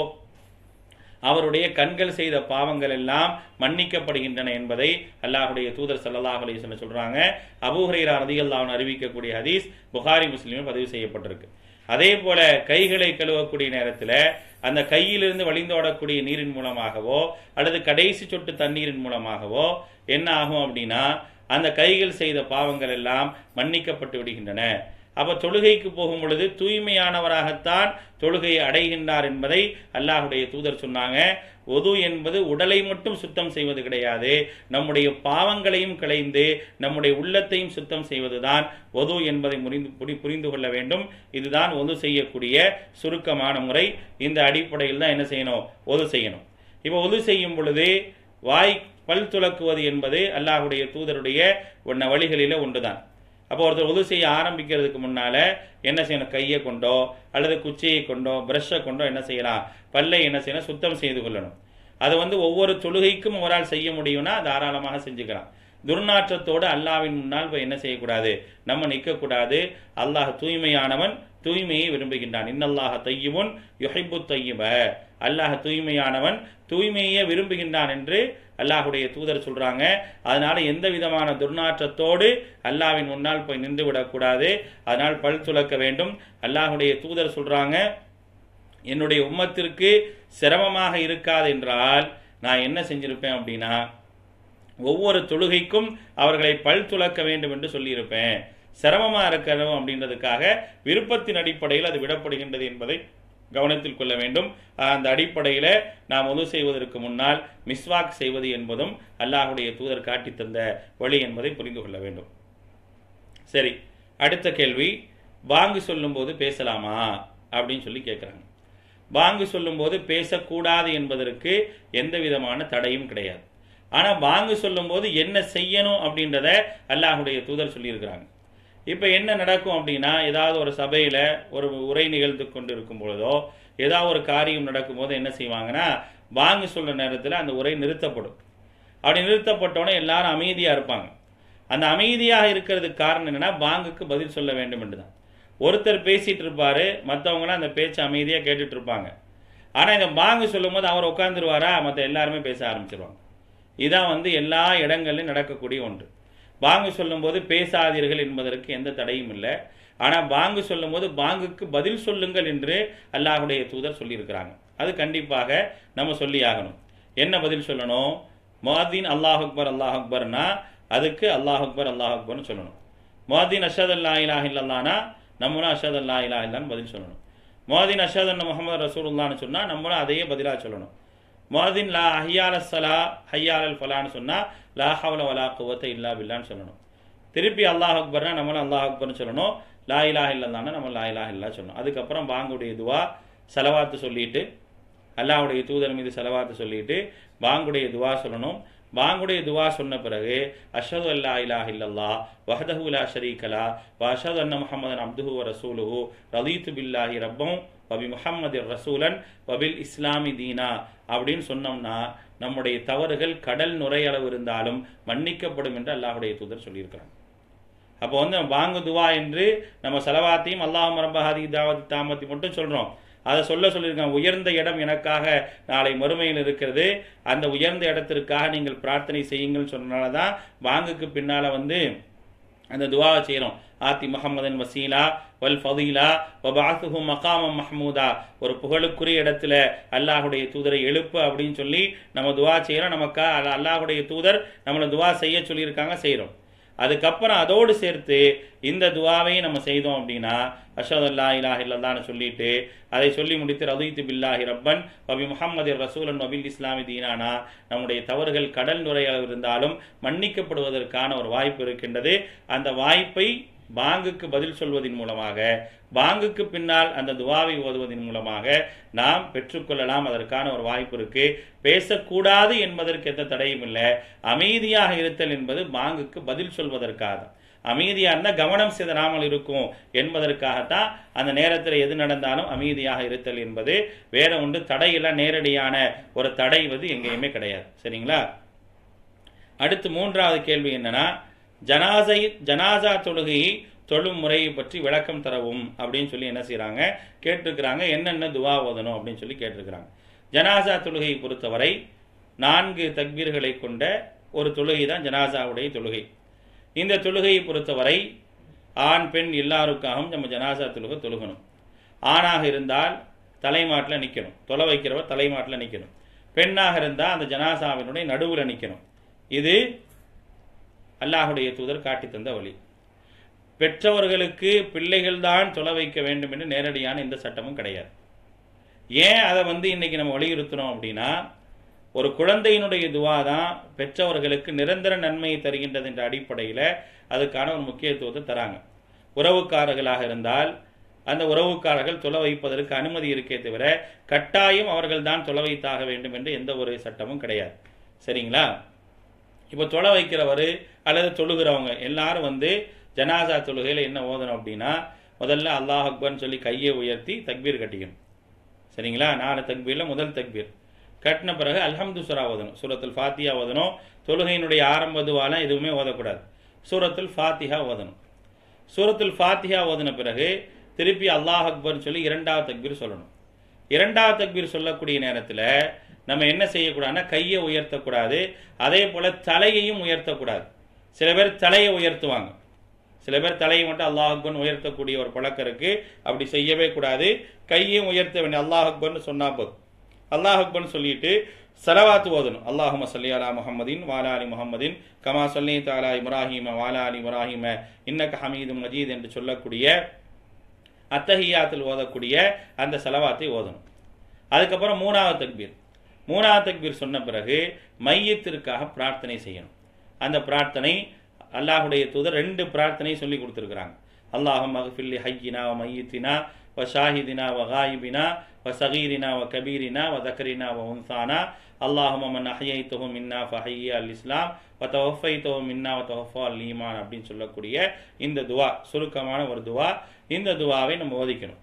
அவருடைய கண்கள் செய்த பாவங்கள் எல்லாம் மன்னிக்கப்படுகின்றன என்பதை அல்லாஹுடைய தூதர் ஸல்லல்லாஹு அலைஹி வஸல்லம் சொல்றாங்க அபூ ஹுரைரா ரலியல்லாஹு அறிவிக்கக்கூடிய ஹதீஸ் புகாரி முஸ்லிமில் பதிவு செய்யப்பட்டிருக்கு அதே போல கைகளை கழுவக்கூடிய நேரத்தில் அந்த கையிலிருந்து வழிந்தோடக்கூடிய நீரின் மூலமாகவோ அல்லது கடைசி சொட்டு தண்ணீரின் மூலமாகவோ என்ன ஆகும் அப்படின்னா அந்த கைகள் செய்த பாவங்கள் எல்லாம் மன்னிக்கப்பட்டு விடுகின்றன அப்ப தொழுகைக்கு போகும் பொழுது தூய்மையானவராகத்தான் தொழுகையை அடைகின்றார் என்பதை அல்லாஹுடைய தூதர் சொன்னாங்க ஒது என்பது உடலை மட்டும் சுத்தம் செய்வது கிடையாது நம்முடைய பாவங்களையும் களைந்து நம்முடைய உள்ளத்தையும் சுத்தம் செய்வதுதான் ஒது என்பதை முறிந்து புரி- புரிந்து கொள்ள வேண்டும் இதுதான் ஒது செய்யக்கூடிய சுருக்கமான முறை இந்த அடிப்படையில் தான் என்ன செய்யணும் ஒது செய்யணும் இப்போ ஒது செய்யும் பொழுது வாய் பல் துலக்குவது என்பது அல்லாஹுடைய தூதருடைய ஒன்ன வழிகளில ஒன்றுதான் அப்போ ஒருத்தர் உதவி செய்ய ஆரம்பிக்கிறதுக்கு முன்னால என்ன செய்யணும் கையை கொண்டோ அல்லது குச்சியை கொண்டோ பிரஷ்ஷை கொண்டோ என்ன செய்யலாம் பல்லை என்ன செய்யணும் சுத்தம் செய்து கொள்ளணும் அது வந்து ஒவ்வொரு தொழுகைக்கும் அவரால் செய்ய முடியும்னா தாராளமாக செஞ்சுக்கலாம் துர்நாற்றத்தோடு அல்லாவின் முன்னால் போய் என்ன செய்யக்கூடாது நம்ம நிற்கக்கூடாது அல்லாஹ் தூய்மையானவன் தூய்மையை விரும்புகின்றான் இன்னல்லாஹ தையுமுன் யுஹிப்பு தையுப அல்லாஹ் தூய்மையானவன் தூய்மையை விரும்புகின்றான் என்று அல்லாஹுடைய தூதர் சொல்றாங்க அதனால எந்த விதமான துர்நாற்றத்தோடு அல்லாஹ்வின் முன்னால் போய் நின்று விடக்கூடாது அதனால் பல் துலக்க வேண்டும் அல்லாஹுடைய தூதர் சொல்றாங்க என்னுடைய உம்மத்திற்கு சிரமமாக இருக்காது என்றால் நான் என்ன செஞ்சிருப்பேன் அப்படின்னா ஒவ்வொரு தொழுகைக்கும் அவர்களை பல் துலக்க வேண்டும் என்று சொல்லியிருப்பேன் சிரமமா இருக்கணும் அப்படின்றதுக்காக விருப்பத்தின் அடிப்படையில் அது விடப்படுகின்றது என்பதை கவனத்தில் கொள்ள வேண்டும் அந்த அடிப்படையில் நாம் உதவு செய்வதற்கு முன்னால் மிஸ்வாக் செய்வது என்பதும் அல்லாஹுடைய தூதர் காட்டி தந்த வழி என்பதை புரிந்து கொள்ள வேண்டும் சரி அடுத்த கேள்வி பாங்கு சொல்லும்போது பேசலாமா அப்படின்னு சொல்லி கேட்குறாங்க பாங்கு சொல்லும்போது பேசக்கூடாது என்பதற்கு எந்த விதமான தடையும் கிடையாது ஆனால் பாங்கு சொல்லும்போது என்ன செய்யணும் அப்படின்றத அல்லாஹுடைய தூதர் சொல்லியிருக்கிறாங்க இப்போ என்ன நடக்கும் அப்படின்னா ஏதாவது ஒரு சபையில் ஒரு உரை நிகழ்ந்து கொண்டு இருக்கும் பொழுதோ ஏதாவது ஒரு காரியம் நடக்கும்போது என்ன செய்வாங்கன்னா பாங்கு சொல்ற நேரத்தில் அந்த உரை நிறுத்தப்படும் அப்படி நிறுத்தப்பட்டோன்னே எல்லாரும் அமைதியாக இருப்பாங்க அந்த அமைதியாக இருக்கிறதுக்கு காரணம் என்னன்னா பாங்குக்கு பதில் சொல்ல வேண்டும் என்று தான் ஒருத்தர் பேசிட்டு இருப்பாரு மற்றவங்களாம் அந்த பேச்சு அமைதியாக கேட்டுட்டு இருப்பாங்க ஆனால் இந்த பாங்கு சொல்லும் போது அவர் உட்காந்துருவாரா மற்ற எல்லாருமே பேச ஆரம்பிச்சிருவாங்க இதான் வந்து எல்லா இடங்களிலும் நடக்கக்கூடிய ஒன்று பாங்கு சொல்லும்போது பேசாதீர்கள் என்பதற்கு எந்த தடையும் இல்லை ஆனால் பாங்கு சொல்லும்போது பாங்குக்கு பதில் சொல்லுங்கள் என்று அல்லாஹுடைய தூதர் சொல்லியிருக்கிறாங்க அது கண்டிப்பாக நம்ம சொல்லி ஆகணும் என்ன பதில் சொல்லணும் முஅத்தின் அல்லாஹ் அக்பர் அல்லாஹ் அக்பர்னா அதுக்கு அல்லாஹ் அக்பர் அல்லாஹ் அக்பர்னு சொல்லணும் முஅத்தின் அஷத் அல்லா இலாஹ் இல்லல்லானா நம்மளும் அஷத் அல்லா இலாஹ் இல்லான்னு பதில் சொல்லணும் முஅத்தின் அஷத் அன்ன முகமது ரசூலுல்லான்னு சொன்னால் நம்மளும் அதையே பதிலாக சொல்லணும் முஅத்தின் லா ஹையால் சலா ஹையால் அல் ஃபலான்னு சொன்னால் லா ஹவல வலா குவத்த இல்லா பில்லான்னு சொல்லணும் திருப்பி அல்லாஹ் அக்பர்னா நம்மளும் அல்லாஹ் அக்பர்னு சொல்லணும் லா இலாஹ் இல்லல்லான்னா நம்ம லா இலாஹ் இல்லா சொல்லணும் அதுக்கப்புறம் பாங்குடைய துவா செலவாத்து சொல்லிட்டு அல்லாஹ்வுடைய தூதர் மீது செலவாத்து சொல்லிட்டு பாங்குடைய துவா சொல்லணும் பாங்குடைய துவா சொன்ன பிறகு அஷது அல்லா இலாஹ் இல்லல்லா வஹதஹு லா ஷரீகலா வ அஷது அன்ன முஹம்மதன் அப்துஹு வ ரசூலுஹு ரதீத்து பில்லாஹி ரப்பம் வபி முஹம்மது ரசூலன் வபில் இஸ்லாமி தீனா அப்படின்னு சொன்னோம்னா நம்முடைய தவறுகள் கடல் நுரையளவு இருந்தாலும் மன்னிக்கப்படும் என்று அல்லாஹுடைய தூதர் சொல்லியிருக்கிறாங்க அப்போ வந்து வாங்கு துவா என்று நம்ம செலவாத்தையும் அல்லாஹ் ரம்பஹாதி தாவதி தாமத்தி மட்டும் சொல்கிறோம் அதை சொல்ல சொல்லியிருக்காங்க உயர்ந்த இடம் எனக்காக நாளை மறுமையில் இருக்கிறது அந்த உயர்ந்த இடத்திற்காக நீங்கள் பிரார்த்தனை செய்யுங்கள் சொன்னனால தான் வாங்குக்கு பின்னால் வந்து அந்த துவாவை செய்கிறோம் ஆத்தி முகமதன் வசீலா வல் ஃபதீலா வபாசுஹு மகாமம் மஹமூதா ஒரு புகழுக்குரிய இடத்துல அல்லாஹுடைய தூதரை எழுப்பு அப்படின்னு சொல்லி நம்ம துவா செய்கிறோம் நமக்கா அல்லாஹுடைய தூதர் நம்மளை துவா செய்ய சொல்லியிருக்காங்க செய்கிறோம் அதுக்கப்புறம் அதோடு சேர்த்து இந்த துவாவையும் நம்ம செய்தோம் அப்படின்னா அஷத் அல்லா இலாஹ் இல்லல்லான்னு சொல்லிட்டு அதை சொல்லி முடித்து ரதீத்து பில்லாஹி ரப்பன் வபி முஹம்மது ரசூலன் வபில் இஸ்லாமி தீனானா நம்முடைய தவறுகள் கடல் நுரையளவு இருந்தாலும் மன்னிக்கப்படுவதற்கான ஒரு வாய்ப்பு இருக்கின்றது அந்த வாய்ப்பை பாங்குக்கு பதில் சொல்வதன் மூலமாக பாங்குக்கு பின்னால் அந்த துவாவை ஓதுவதன் மூலமாக நாம் பெற்றுக்கொள்ளலாம் அதற்கான ஒரு வாய்ப்பு இருக்கு பேசக்கூடாது என்பதற்கு எந்த தடையும் இல்லை அமைதியாக இருத்தல் என்பது பாங்குக்கு பதில் சொல்வதற்காக அமைதியாக இருந்தால் கவனம் சிதறாமல் இருக்கும் என்பதற்காகத்தான் அந்த நேரத்தில் எது நடந்தாலும் அமைதியாக இருத்தல் என்பது வேற ஒன்று தடையில்ல நேரடியான ஒரு தடை வந்து எங்கேயுமே கிடையாது சரிங்களா அடுத்து மூன்றாவது கேள்வி என்னன்னா ஜனாசை ஜனாசா தொழுகை தொழும் முறையை பற்றி விளக்கம் தரவும் அப்படின்னு சொல்லி என்ன செய்கிறாங்க கேட்டிருக்கிறாங்க என்னென்ன துவா ஓதணும் அப்படின்னு சொல்லி கேட்டிருக்கிறாங்க ஜனாசா தொழுகையை பொறுத்தவரை நான்கு தக்பீர்களை கொண்ட ஒரு தொழுகை தான் ஜனாசாவுடைய தொழுகை இந்த தொழுகையை பொறுத்தவரை ஆண் பெண் எல்லாருக்காகவும் நம்ம ஜனாசா தொழுகை தொழுகணும் ஆணாக இருந்தால் தலைமாட்டில் நிற்கணும் தொலை வைக்கிறவர் தலைமாட்டில் நிற்கணும் பெண்ணாக இருந்தால் அந்த ஜனாசாவினுடைய நடுவில் நிற்கணும் இது அல்லாஹுடைய தூதர் காட்டி தந்த வழி பெற்றவர்களுக்கு பிள்ளைகள் தான் தொலை வைக்க வேண்டும் என்று நேரடியான எந்த சட்டமும் கிடையாது ஏன் அதை வந்து இன்னைக்கு நம்ம வலியுறுத்துறோம் அப்படின்னா ஒரு குழந்தையினுடைய துவா தான் பெற்றவர்களுக்கு நிரந்தர நன்மையை தருகின்றது என்ற அடிப்படையில் அதுக்கான ஒரு முக்கியத்துவத்தை தராங்க உறவுக்காரர்களாக இருந்தால் அந்த உறவுக்காரர்கள் தொலை வைப்பதற்கு அனுமதி இருக்கே தவிர கட்டாயம் அவர்கள் தான் தொலை வைத்தாக வேண்டும் என்று எந்த ஒரு சட்டமும் கிடையாது சரிங்களா இப்போ தொலை வைக்கிறவர் அல்லது தொழுகிறவங்க எல்லாரும் வந்து ஜனாசா தொழுகையில் என்ன ஓதணும் அப்படின்னா முதல்ல அல்லாஹ் அக்பர்னு சொல்லி கையை உயர்த்தி தக்பீர் கட்டிக்கணும் சரிங்களா நாலு தக்பீரில் முதல் தக்பீர் கட்டின பிறகு அல்ஹம்து சுரா ஓதணும் சூரத்துல் ஃபாத்தியா ஓதணும் தொழுகையினுடைய ஆரம்ப துவாலாம் எதுவுமே ஓதக்கூடாது சூரத்துல் ஃபாத்திஹா ஓதணும் சூரத்துல் ஃபாத்திஹா ஓதின பிறகு திருப்பி அல்லாஹ் அக்பர்னு சொல்லி இரண்டாவது தக்பீர் சொல்லணும் இரண்டாவது தக்பீர் சொல்லக்கூடிய நேரத்தில் நம்ம என்ன செய்யக்கூடாதுன்னா கையை உயர்த்தக்கூடாது அதே போல் தலையையும் உயர்த்தக்கூடாது சில பேர் தலையை உயர்த்துவாங்க சில பேர் தலையை மட்டும் அல்லாஹ் அக்பர்னு உயர்த்தக்கூடிய ஒரு பழக்கம் இருக்கு அப்படி செய்யவே கூடாது கையையும் உயர்த்த வேண்டிய அல்லாஹ் அக்பர்னு சொன்னா போதும் அல்லாஹ் அக்பர்னு சொல்லிட்டு சலவாத்து ஓதணும் அல்லாஹும சல்லி அலா முஹம்மதின் வாலா அலி முஹம்மதின் கமா சொல்லி தாலா இப்ராஹிம வாலா அலி இப்ராஹிம இன்னக்க ஹமீதும் மஜீத் என்று சொல்லக்கூடிய அத்தஹியாத்தில் ஓதக்கூடிய அந்த செலவாத்தை ஓதணும் அதுக்கப்புறம் மூணாவது தக்பீர் மூணாவது தக்பீர் சொன்ன பிறகு மையத்திற்காக பிரார்த்தனை செய்யணும் அந்த பிரார்த்தனை அல்லாஹுடைய தூதர் ரெண்டு பிரார்த்தனை சொல்லி கொடுத்துருக்குறாங்க அல்லாஹும் மகஃபில்லி ஹையினா வ மையத்தினா வ ஷாஹிதினா வ காயிபினா வ சகீரினா வ கபீரினா வ தக்கரினா வ உன்சானா அல்லாஹும் மன் அஹையைத்தஹு மின்னா ஃபஹையா அல் இஸ்லாம் வ தவஃபைத்தஹு மின்னா வ தவஃபா அல் ஈமான் அப்படின்னு சொல்லக்கூடிய இந்த துவா சுருக்கமான ஒரு துவா இந்த துவாவை நம்ம ஓதிக்கணும்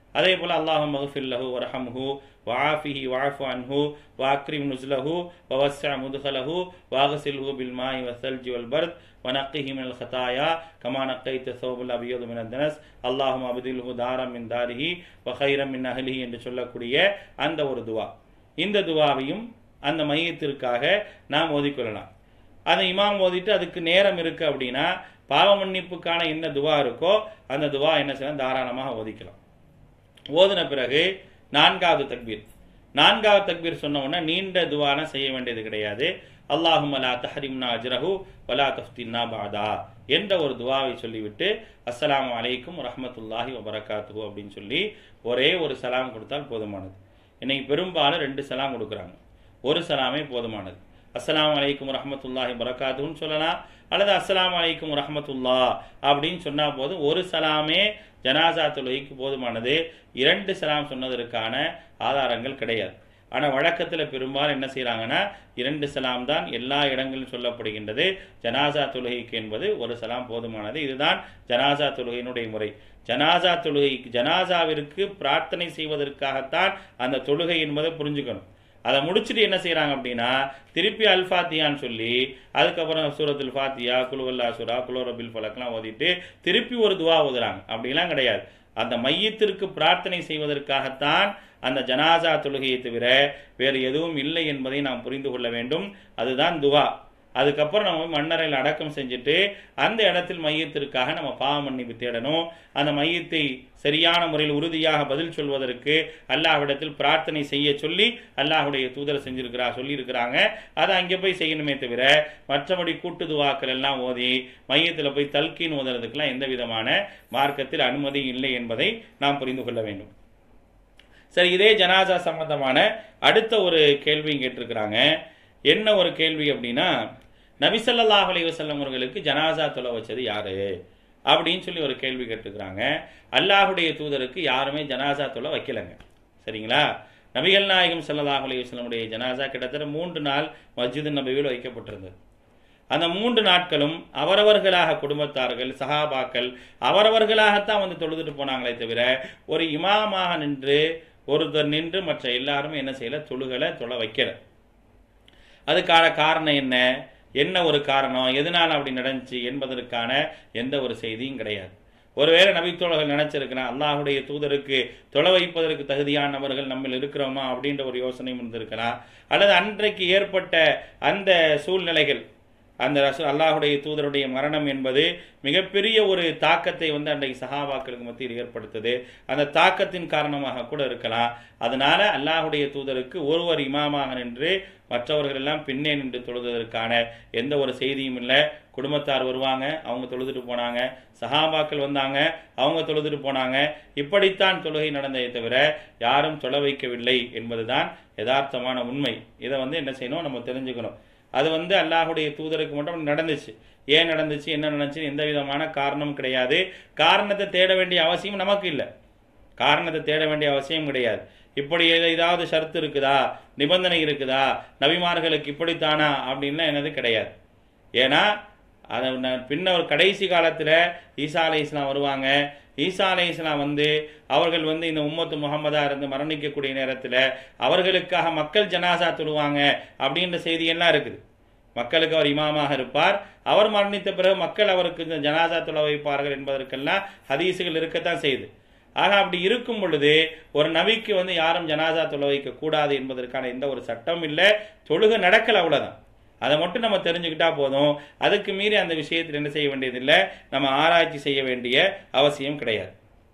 அதே போல் அல்லாஹும் மகஃபில்லஹு வரஹம்ஹு வாஃபிஹி வாஃபு அன்ஹு வாக்ரிம் நுஸ்லஹு வவஸ்ஸ முதுகலஹு வாகசில்ஹு பில்மாய் வசல்ஜி வல் பர்த் வனக்கிஹி மினல் ஹதாயா கமா நக்கைத்த சோபுல் அபியோது மினல் தனஸ் அல்லாஹும் அபதில்ஹு தாரம் மின் தாரிஹி வஹைரம் மின் அஹ்லிஹி என்று சொல்லக்கூடிய அந்த ஒரு துவா இந்த துவாவையும் அந்த மையத்திற்காக நாம் ஓதிக்கொள்ளலாம் அதை இமாம் ஓதிட்டு அதுக்கு நேரம் இருக்கு அப்படின்னா பாவ மன்னிப்புக்கான என்ன துவா இருக்கோ அந்த துவா என்ன செய்யலாம் தாராளமாக ஓதிக்கலாம் ஓதின பிறகு நான்காவது தக்பீர் நான்காவது தக்பீர் சொன்ன உடனே நீண்ட துவான செய்ய வேண்டியது கிடையாது அல்லாஹும் லா தஹரிம்னா அஜ்ரஹு வலா தஃப்தின்னா பாதா என்ற ஒரு துவாவை சொல்லிவிட்டு அஸ்ஸலாமு அலைக்கும் ரஹ்மத்துல்லாஹி வபரகாத்துஹு அப்படின்னு சொல்லி ஒரே ஒரு சலாம் கொடுத்தால் போதுமானது இன்னைக்கு பெரும்பாலும் ரெண்டு சலாம் கொடுக்குறாங்க ஒரு சலாமே போதுமானது அஸ்ஸலாமு அலைக்கும் ரஹ்மத்துல்லாஹி வரகாத்துன்னு சொல்லலாம் அல்லது அஸ்ஸலாமு அலைக்கும் ரஹ்மத்துல்லா அப்படின்னு சொன்னா போதும் ஒரு சலாமே ஜனாசா தொழுகைக்கு போதுமானது இரண்டு சலாம் சொன்னதற்கான ஆதாரங்கள் கிடையாது ஆனால் வழக்கத்தில் பெரும்பாலும் என்ன செய்கிறாங்கன்னா இரண்டு சலாம் தான் எல்லா இடங்களிலும் சொல்லப்படுகின்றது ஜனாசா தொழுகைக்கு என்பது ஒரு சலாம் போதுமானது இதுதான் ஜனாசா தொழுகையினுடைய முறை ஜனாசா தொழுகை ஜனாசாவிற்கு பிரார்த்தனை செய்வதற்காகத்தான் அந்த தொழுகை என்பதை புரிஞ்சுக்கணும் அதை முடிச்சுட்டு என்ன செய்றாங்க அப்படின்னா திருப்பி அல் ஃபாத்தியான்னு சொல்லி அதுக்கப்புறம் சூரத்துல் ஃபாத்தியா குலுவல்லா சுரா குலோரபில் ஃபலக்லாம் ஓதிட்டு திருப்பி ஒரு துவா ஓதுறாங்க அப்படிலாம் கிடையாது அந்த மையத்திற்கு பிரார்த்தனை செய்வதற்காகத்தான் அந்த ஜனாசா தொழுகையை தவிர வேறு எதுவும் இல்லை என்பதை நாம் புரிந்து கொள்ள வேண்டும் அதுதான் துவா அதுக்கப்புறம் நம்ம மன்னரையில் அடக்கம் செஞ்சுட்டு அந்த இடத்தில் மையத்திற்காக நம்ம பாவ மன்னிப்பு தேடணும் அந்த மையத்தை சரியான முறையில் உறுதியாக பதில் சொல்வதற்கு அல்லாஹ்விடத்தில் பிரார்த்தனை செய்ய சொல்லி அல்லாஹுடைய தூதர் செஞ்சிருக்கிறா சொல்லியிருக்கிறாங்க அதை அங்கே போய் செய்யணுமே தவிர மற்றபடி கூட்டு துவாக்கள் எல்லாம் ஓதி மையத்தில் போய் தல்கீன் ஓதுறதுக்கெல்லாம் எந்த விதமான மார்க்கத்தில் அனுமதி இல்லை என்பதை நாம் புரிந்து கொள்ள வேண்டும் சரி இதே ஜனாசா சம்பந்தமான அடுத்த ஒரு கேள்வியும் கேட்டிருக்கிறாங்க என்ன ஒரு கேள்வி அப்படின்னா நபிசல்லாஹ் அலைஹி வஸல்லம் அவர்களுக்கு ஜனாசா தொலை வச்சது யாரு அப்படின்னு சொல்லி ஒரு கேள்வி கேட்டிருக்கிறாங்க அல்லாஹுடைய தூதருக்கு யாருமே ஜனாசா தொலை வைக்கலைங்க சரிங்களா நபிகள் நாயகம் ஸல்லல்லாஹு அலைஹி வஸல்லமுடைய ஜனாசா கிட்டத்தட்ட மூன்று நாள் மஸ்ஜிது நபியில் வைக்கப்பட்டிருந்தது அந்த மூன்று நாட்களும் அவரவர்களாக குடும்பத்தார்கள் சஹாபாக்கள் அவரவர்களாகத்தான் வந்து தொழுதுட்டு போனாங்களே தவிர ஒரு இமாமாக நின்று ஒருத்தர் நின்று மற்ற எல்லாரும் என்ன செய்யல தொழுகலை தொலை வைக்கல அதுக்கான காரணம் என்ன என்ன ஒரு காரணம் எதனால் அப்படி நடந்துச்சு என்பதற்கான எந்த ஒரு செய்தியும் கிடையாது ஒருவேளை நபித்தோழர்கள் நினைச்சிருக்கிறான் அல்லாஹுடைய தூதருக்கு தொலை வைப்பதற்கு தகுதியானவர்கள் நம்ம இருக்கிறோமா அப்படின்ற ஒரு யோசனையும் இருந்திருக்கலாம் அல்லது அன்றைக்கு ஏற்பட்ட அந்த சூழ்நிலைகள் அந்த ரசூ அல்லாஹுடைய தூதருடைய மரணம் என்பது மிகப்பெரிய ஒரு தாக்கத்தை வந்து அன்றைக்கு சஹாபாக்களுக்கு மத்தியில் ஏற்படுத்துது அந்த தாக்கத்தின் காரணமாக கூட இருக்கலாம் அதனால அல்லாஹுடைய தூதருக்கு ஒருவர் இமாமாக நின்று மற்றவர்கள் எல்லாம் பின்னே நின்று தொழுவதற்கான எந்த ஒரு செய்தியும் இல்லை குடும்பத்தார் வருவாங்க அவங்க தொழுதுட்டு போனாங்க சஹாபாக்கள் வந்தாங்க அவங்க தொழுதுட்டு போனாங்க இப்படித்தான் தொழுகை நடந்ததை தவிர யாரும் தொலை வைக்கவில்லை என்பதுதான் யதார்த்தமான உண்மை இதை வந்து என்ன செய்யணும் நம்ம தெரிஞ்சுக்கணும் அது வந்து அல்லாஹுடைய தூதருக்கு மட்டும் நடந்துச்சு ஏன் நடந்துச்சு என்ன நடந்துச்சு எந்த விதமான காரணம் கிடையாது காரணத்தை தேட வேண்டிய அவசியம் நமக்கு இல்லை காரணத்தை தேட வேண்டிய அவசியம் கிடையாது இப்படி ஏதா- ஏதாவது ஷர்த்து இருக்குதா நிபந்தனை இருக்குதா நபிமார்களுக்கு இப்படித்தானா அப்படின்லாம் என்னது கிடையாது ஏன்னா அதை ந- பின்ன ஒரு கடைசி காலத்தில் ஈசா அலை இஸ்லாம் வருவாங்க ஈசா அலை இஸ்லாம் வந்து அவர்கள் வந்து இந்த உம்மத்து முகமதா இருந்து மரணிக்கக்கூடிய நேரத்தில் அவர்களுக்காக மக்கள் ஜனாசா தொழுவாங்க அப்படின்ற செய்தி எல்லாம் இருக்குது மக்களுக்கு அவர் இமாமாக இருப்பார் அவர் மரணித்த பிறகு மக்கள் அவருக்கு இந்த ஜனாசா தொலை வைப்பார்கள் என்பதற்கெல்லாம் ஹதீசுகள் இருக்கத்தான் செய்யுது ஆக அப்படி இருக்கும் பொழுது ஒரு நபிக்கு வந்து யாரும் ஜனாசா தொலை வைக்க கூடாது என்பதற்கான எந்த ஒரு சட்டம் இல்லை தொழுகை நடக்கல அவ்வளவுதான் அதை மட்டும் நம்ம தெரிஞ்சுக்கிட்டா போதும் அதுக்கு மீறி அந்த விஷயத்தில் என்ன செய்ய வேண்டியதில்லை நம்ம ஆராய்ச்சி செய்ய வேண்டிய அவசியம் கிடையாது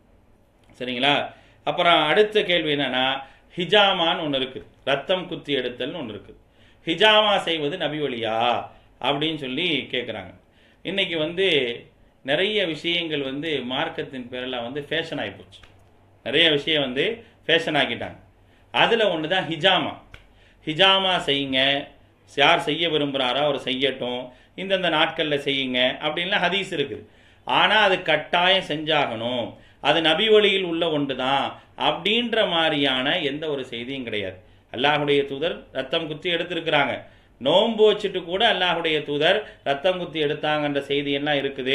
சரிங்களா அப்புறம் அடுத்த கேள்வி என்னன்னா ஹிஜாமான்னு ஒன்று இருக்குது ரத்தம் குத்தி எடுத்தல்னு ஒன்று இருக்குது ஹிஜாமா செய்வது நபி வழியா அப்படின்னு சொல்லி கேட்குறாங்க இன்னைக்கு வந்து நிறைய விஷயங்கள் வந்து மார்க்கத்தின் பேரில் வந்து ஃபேஷன் ஆகிப்போச்சு நிறைய விஷயம் வந்து ஃபேஷன் ஆக்கிட்டாங்க அதில் ஒன்று தான் ஹிஜாமா ஹிஜாமா செய்யுங்க யார் செய்ய விரும்புகிறாரோ அவர் செய்யட்டும் இந்தந்த நாட்களில் செய்யுங்க அப்படின்லாம் ஹதீஸ் இருக்குது ஆனால் அது கட்டாயம் செஞ்சாகணும் அது நபி வழியில் உள்ள ஒன்று தான் அப்படின்ற மாதிரியான எந்த ஒரு செய்தியும் கிடையாது அல்லாஹுடைய தூதர் ரத்தம் குத்தி எடுத்திருக்கிறாங்க நோன்பு வச்சுட்டு கூட அல்லாஹுடைய தூதர் ரத்தம் குத்தி எடுத்தாங்கன்ற செய்தி எல்லாம் இருக்குது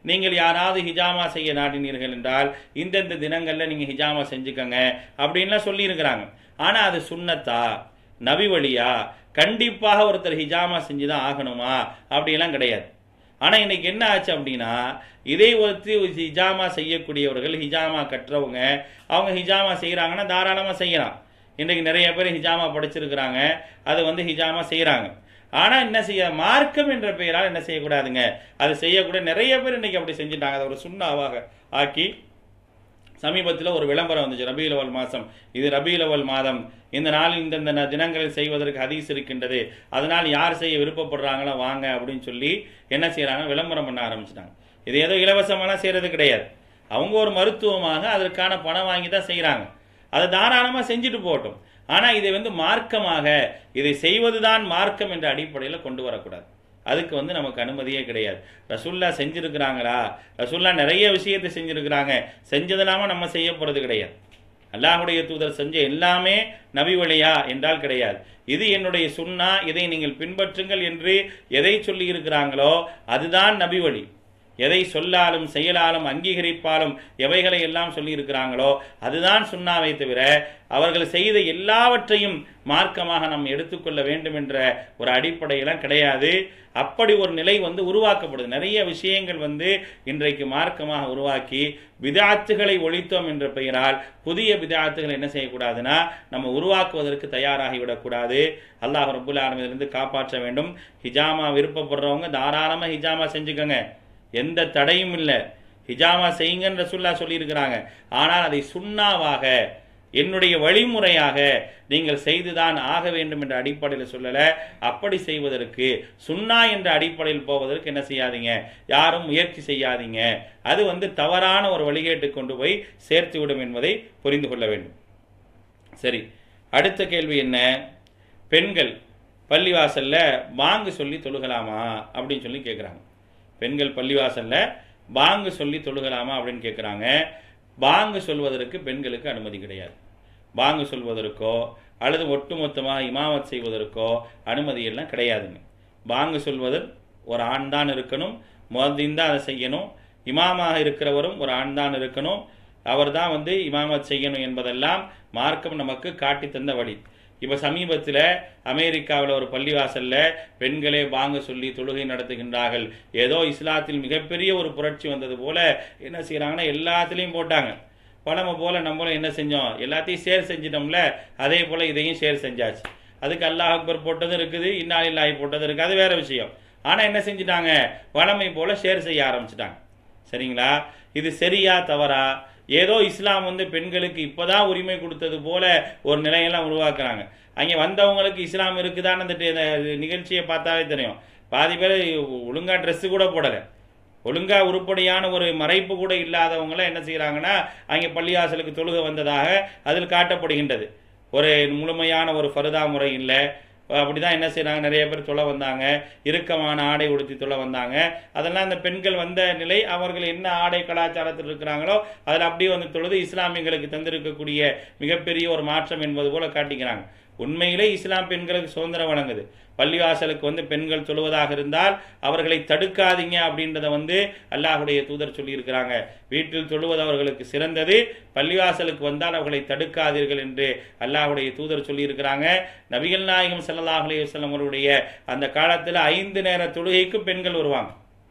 நீங்கள் யாராவது ஹிஜாமா செய்ய நாடினீர்கள் என்றால் இந்தந்த தினங்களில் நீங்கள் ஹிஜாமா செஞ்சுக்கங்க அப்படின்லாம் சொல்லியிருக்கிறாங்க ஆனால் அது சுன்னத்தா நபி வழியா கண்டிப்பாக ஒருத்தர் ஹிஜாமா செஞ்சு தான் ஆகணுமா அப்படிலாம் கிடையாது ஆனால் இன்னைக்கு என்ன ஆச்சு அப்படின்னா இதை ஒருத்தி ஹிஜாமா செய்யக்கூடியவர்கள் ஹிஜாமா கற்றவங்க அவங்க ஹிஜாமா செய்கிறாங்கன்னா தாராளமாக செய்யலாம் இன்றைக்கு நிறைய பேர் ஹிஜாமா படிச்சிருக்கிறாங்க அது வந்து ஹிஜாமா செய்கிறாங்க ஆனால் என்ன செய்ய மார்க்கம் என்ற பெயரால் என்ன செய்யக்கூடாதுங்க அது செய்யக்கூட நிறைய பேர் இன்னைக்கு அப்படி செஞ்சுட்டாங்க அதை ஒரு சுண்ணாவாக ஆக்கி சமீபத்தில் ஒரு விளம்பரம் வந்துச்சு ரபியுல் அவல் மாதம் இது ரபியுல் அவல் மாதம் இந்த நாளில் இந்தந்த ந- தினங்களில் செய்வதற்கு ஹதீஸ் இருக்கின்றது அதனால் யார் செய்ய விருப்பப்படுறாங்களோ வாங்க அப்படின்னு சொல்லி என்ன செய்கிறாங்க விளம்பரம் பண்ண ஆரம்பிச்சிட்டாங்க இது ஏதோ இலவசமாலாம் செய்கிறது கிடையாது அவங்க ஒரு மருத்துவமாக அதற்கான பணம் வாங்கி தான் செய்கிறாங்க அதை தாராளமாக செஞ்சுட்டு போகட்டும் ஆனால் இதை வந்து மார்க்கமாக இதை செய்வதுதான் மார்க்கம் என்ற அடிப்படையில் கொண்டு வரக்கூடாது அதுக்கு வந்து நமக்கு அனுமதியே கிடையாது ரசுல்லா செஞ்சிருக்கிறாங்களா ரசுல்லா நிறைய விஷயத்தை செஞ்சிருக்கிறாங்க செஞ்சதெல்லாம நம்ம செய்ய போறது கிடையாது அல்லாஹுடைய தூதர் செஞ்ச எல்லாமே நபி வழியா என்றால் கிடையாது இது என்னுடைய சுன்னா இதை நீங்கள் பின்பற்றுங்கள் என்று எதை சொல்லி இருக்கிறாங்களோ அதுதான் நபி வழி எதை சொல்லாலும் செயலாலும் அங்கீகரிப்பாலும் எவைகளை எல்லாம் சொல்லி இருக்கிறாங்களோ அதுதான் சுண்ணாவை தவிர அவர்கள் செய்த எல்லாவற்றையும் மார்க்கமாக நாம் எடுத்துக்கொள்ள வேண்டும் என்ற ஒரு அடிப்படையெல்லாம் கிடையாது அப்படி ஒரு நிலை வந்து உருவாக்கப்படுது நிறைய விஷயங்கள் வந்து இன்றைக்கு மார்க்கமாக உருவாக்கி விதாத்துகளை ஒழித்தோம் என்ற பெயரால் புதிய விதாத்துகளை என்ன செய்யக்கூடாதுன்னா நம்ம உருவாக்குவதற்கு தயாராகி விடக்கூடாது அல்லாஹ் ரபுல் ஆலமிலிருந்து காப்பாற்ற வேண்டும் ஹிஜாமா விருப்பப்படுறவங்க தாராளமாக ஹிஜாமா செஞ்சுக்கோங்க எந்த தடையும் இல்லை ஹிஜாமா செய்யுங்கன்ற சொல்லா சொல்லியிருக்கிறாங்க ஆனால் அதை சுண்ணாவாக என்னுடைய வழிமுறையாக நீங்கள் செய்துதான் ஆக வேண்டும் என்ற அடிப்படையில் சொல்லல அப்படி செய்வதற்கு சுண்ணா என்ற அடிப்படையில் போவதற்கு என்ன செய்யாதீங்க யாரும் முயற்சி செய்யாதீங்க அது வந்து தவறான ஒரு வழிகேட்டு கொண்டு போய் சேர்த்து விடும் என்பதை புரிந்து கொள்ள வேண்டும் சரி அடுத்த கேள்வி என்ன பெண்கள் பள்ளிவாசல்ல பாங்கு சொல்லி தொழுகலாமா அப்படின்னு சொல்லி கேட்குறாங்க பெண்கள் பள்ளிவாசல்ல பாங்கு சொல்லி தொழுகலாமா அப்படின்னு கேட்குறாங்க பாங்கு சொல்வதற்கு பெண்களுக்கு அனுமதி கிடையாது பாங்கு சொல்வதற்கோ அல்லது ஒட்டுமொத்தமாக இமாமத் செய்வதற்கோ அனுமதி எல்லாம் கிடையாதுங்க பாங்கு சொல்வது ஒரு ஆண் தான் இருக்கணும் முஹத்தின் தான் அதை செய்யணும் இமாமாக இருக்கிறவரும் ஒரு ஆண் தான் இருக்கணும் அவர் தான் வந்து இமாமத் செய்யணும் என்பதெல்லாம் மார்க்கம் நமக்கு காட்டி தந்த வழி இப்போ சமீபத்தில் அமெரிக்காவில் ஒரு பள்ளிவாசல்ல பெண்களே வாங்க சொல்லி தொழுகை நடத்துகின்றார்கள் ஏதோ இஸ்லாத்தில் மிகப்பெரிய ஒரு புரட்சி வந்தது போல என்ன செய்கிறாங்கன்னா எல்லாத்துலேயும் போட்டாங்க பழமை போல நம்மளும் என்ன செஞ்சோம் எல்லாத்தையும் ஷேர் செஞ்சிட்டோம்ல அதே போல இதையும் ஷேர் செஞ்சாச்சு அதுக்கு அல்லாஹ் அக்பர் போட்டதும் இருக்குது இன்னாலி இல்லாஹி போட்டதும் இருக்குது அது வேற விஷயம் ஆனால் என்ன செஞ்சிட்டாங்க வளமை போல ஷேர் செய்ய ஆரம்பிச்சிட்டாங்க சரிங்களா இது சரியா தவறா ஏதோ இஸ்லாம் வந்து பெண்களுக்கு இப்போதான் உரிமை கொடுத்தது போல ஒரு நிலையெல்லாம் உருவாக்குறாங்க அங்கே வந்தவங்களுக்கு இஸ்லாம் இருக்குதான்னு அந்த டி- இந்த நிகழ்ச்சியை பார்த்தாவே தெரியும் பாதி பேர் ஒழுங்கா ட்ரெஸ்ஸு கூட போடலை ஒழுங்கா உருப்படியான ஒரு மறைப்பு கூட இல்லாதவங்களாம் என்ன செய்கிறாங்கன்னா அங்கே பள்ளிவாசலுக்கு தொழுக வந்ததாக அதில் காட்டப்படுகின்றது ஒரு முழுமையான ஒரு ஃபருதா முறை இல்லை அப்படிதான் என்ன செய்றாங்க நிறைய பேர் தொலை வந்தாங்க இறுக்கமான ஆடை உடுத்தி தொலை வந்தாங்க அதெல்லாம் அந்த பெண்கள் வந்த நிலை அவர்கள் என்ன ஆடை கலாச்சாரத்தில் இருக்கிறாங்களோ அதில் அப்படியே வந்து தொழுது இஸ்லாமியங்களுக்கு தந்திருக்கக்கூடிய மிகப்பெரிய ஒரு மாற்றம் என்பது போல காட்டிக்கிறாங்க உண்மையிலே இஸ்லாம் பெண்களுக்கு சுதந்திரம் வழங்குது பள்ளிவாசலுக்கு வந்து பெண்கள் தொழுவதாக இருந்தால் அவர்களை தடுக்காதீங்க அப்படின்றத வந்து அல்லாஹுடைய தூதர் சொல்லியிருக்கிறாங்க வீட்டில் தொழுவது அவர்களுக்கு சிறந்தது பள்ளிவாசலுக்கு வந்தால் அவர்களை தடுக்காதீர்கள் என்று அல்லாஹுடைய தூதர் சொல்லியிருக்கிறாங்க நபிகள் நாயகம் ஸல்லல்லாஹு அலைஹி வஸல்லம் அவருடைய அந்த காலத்தில் ஐந்து நேர தொழுகைக்கு பெண்கள் வருவாங்க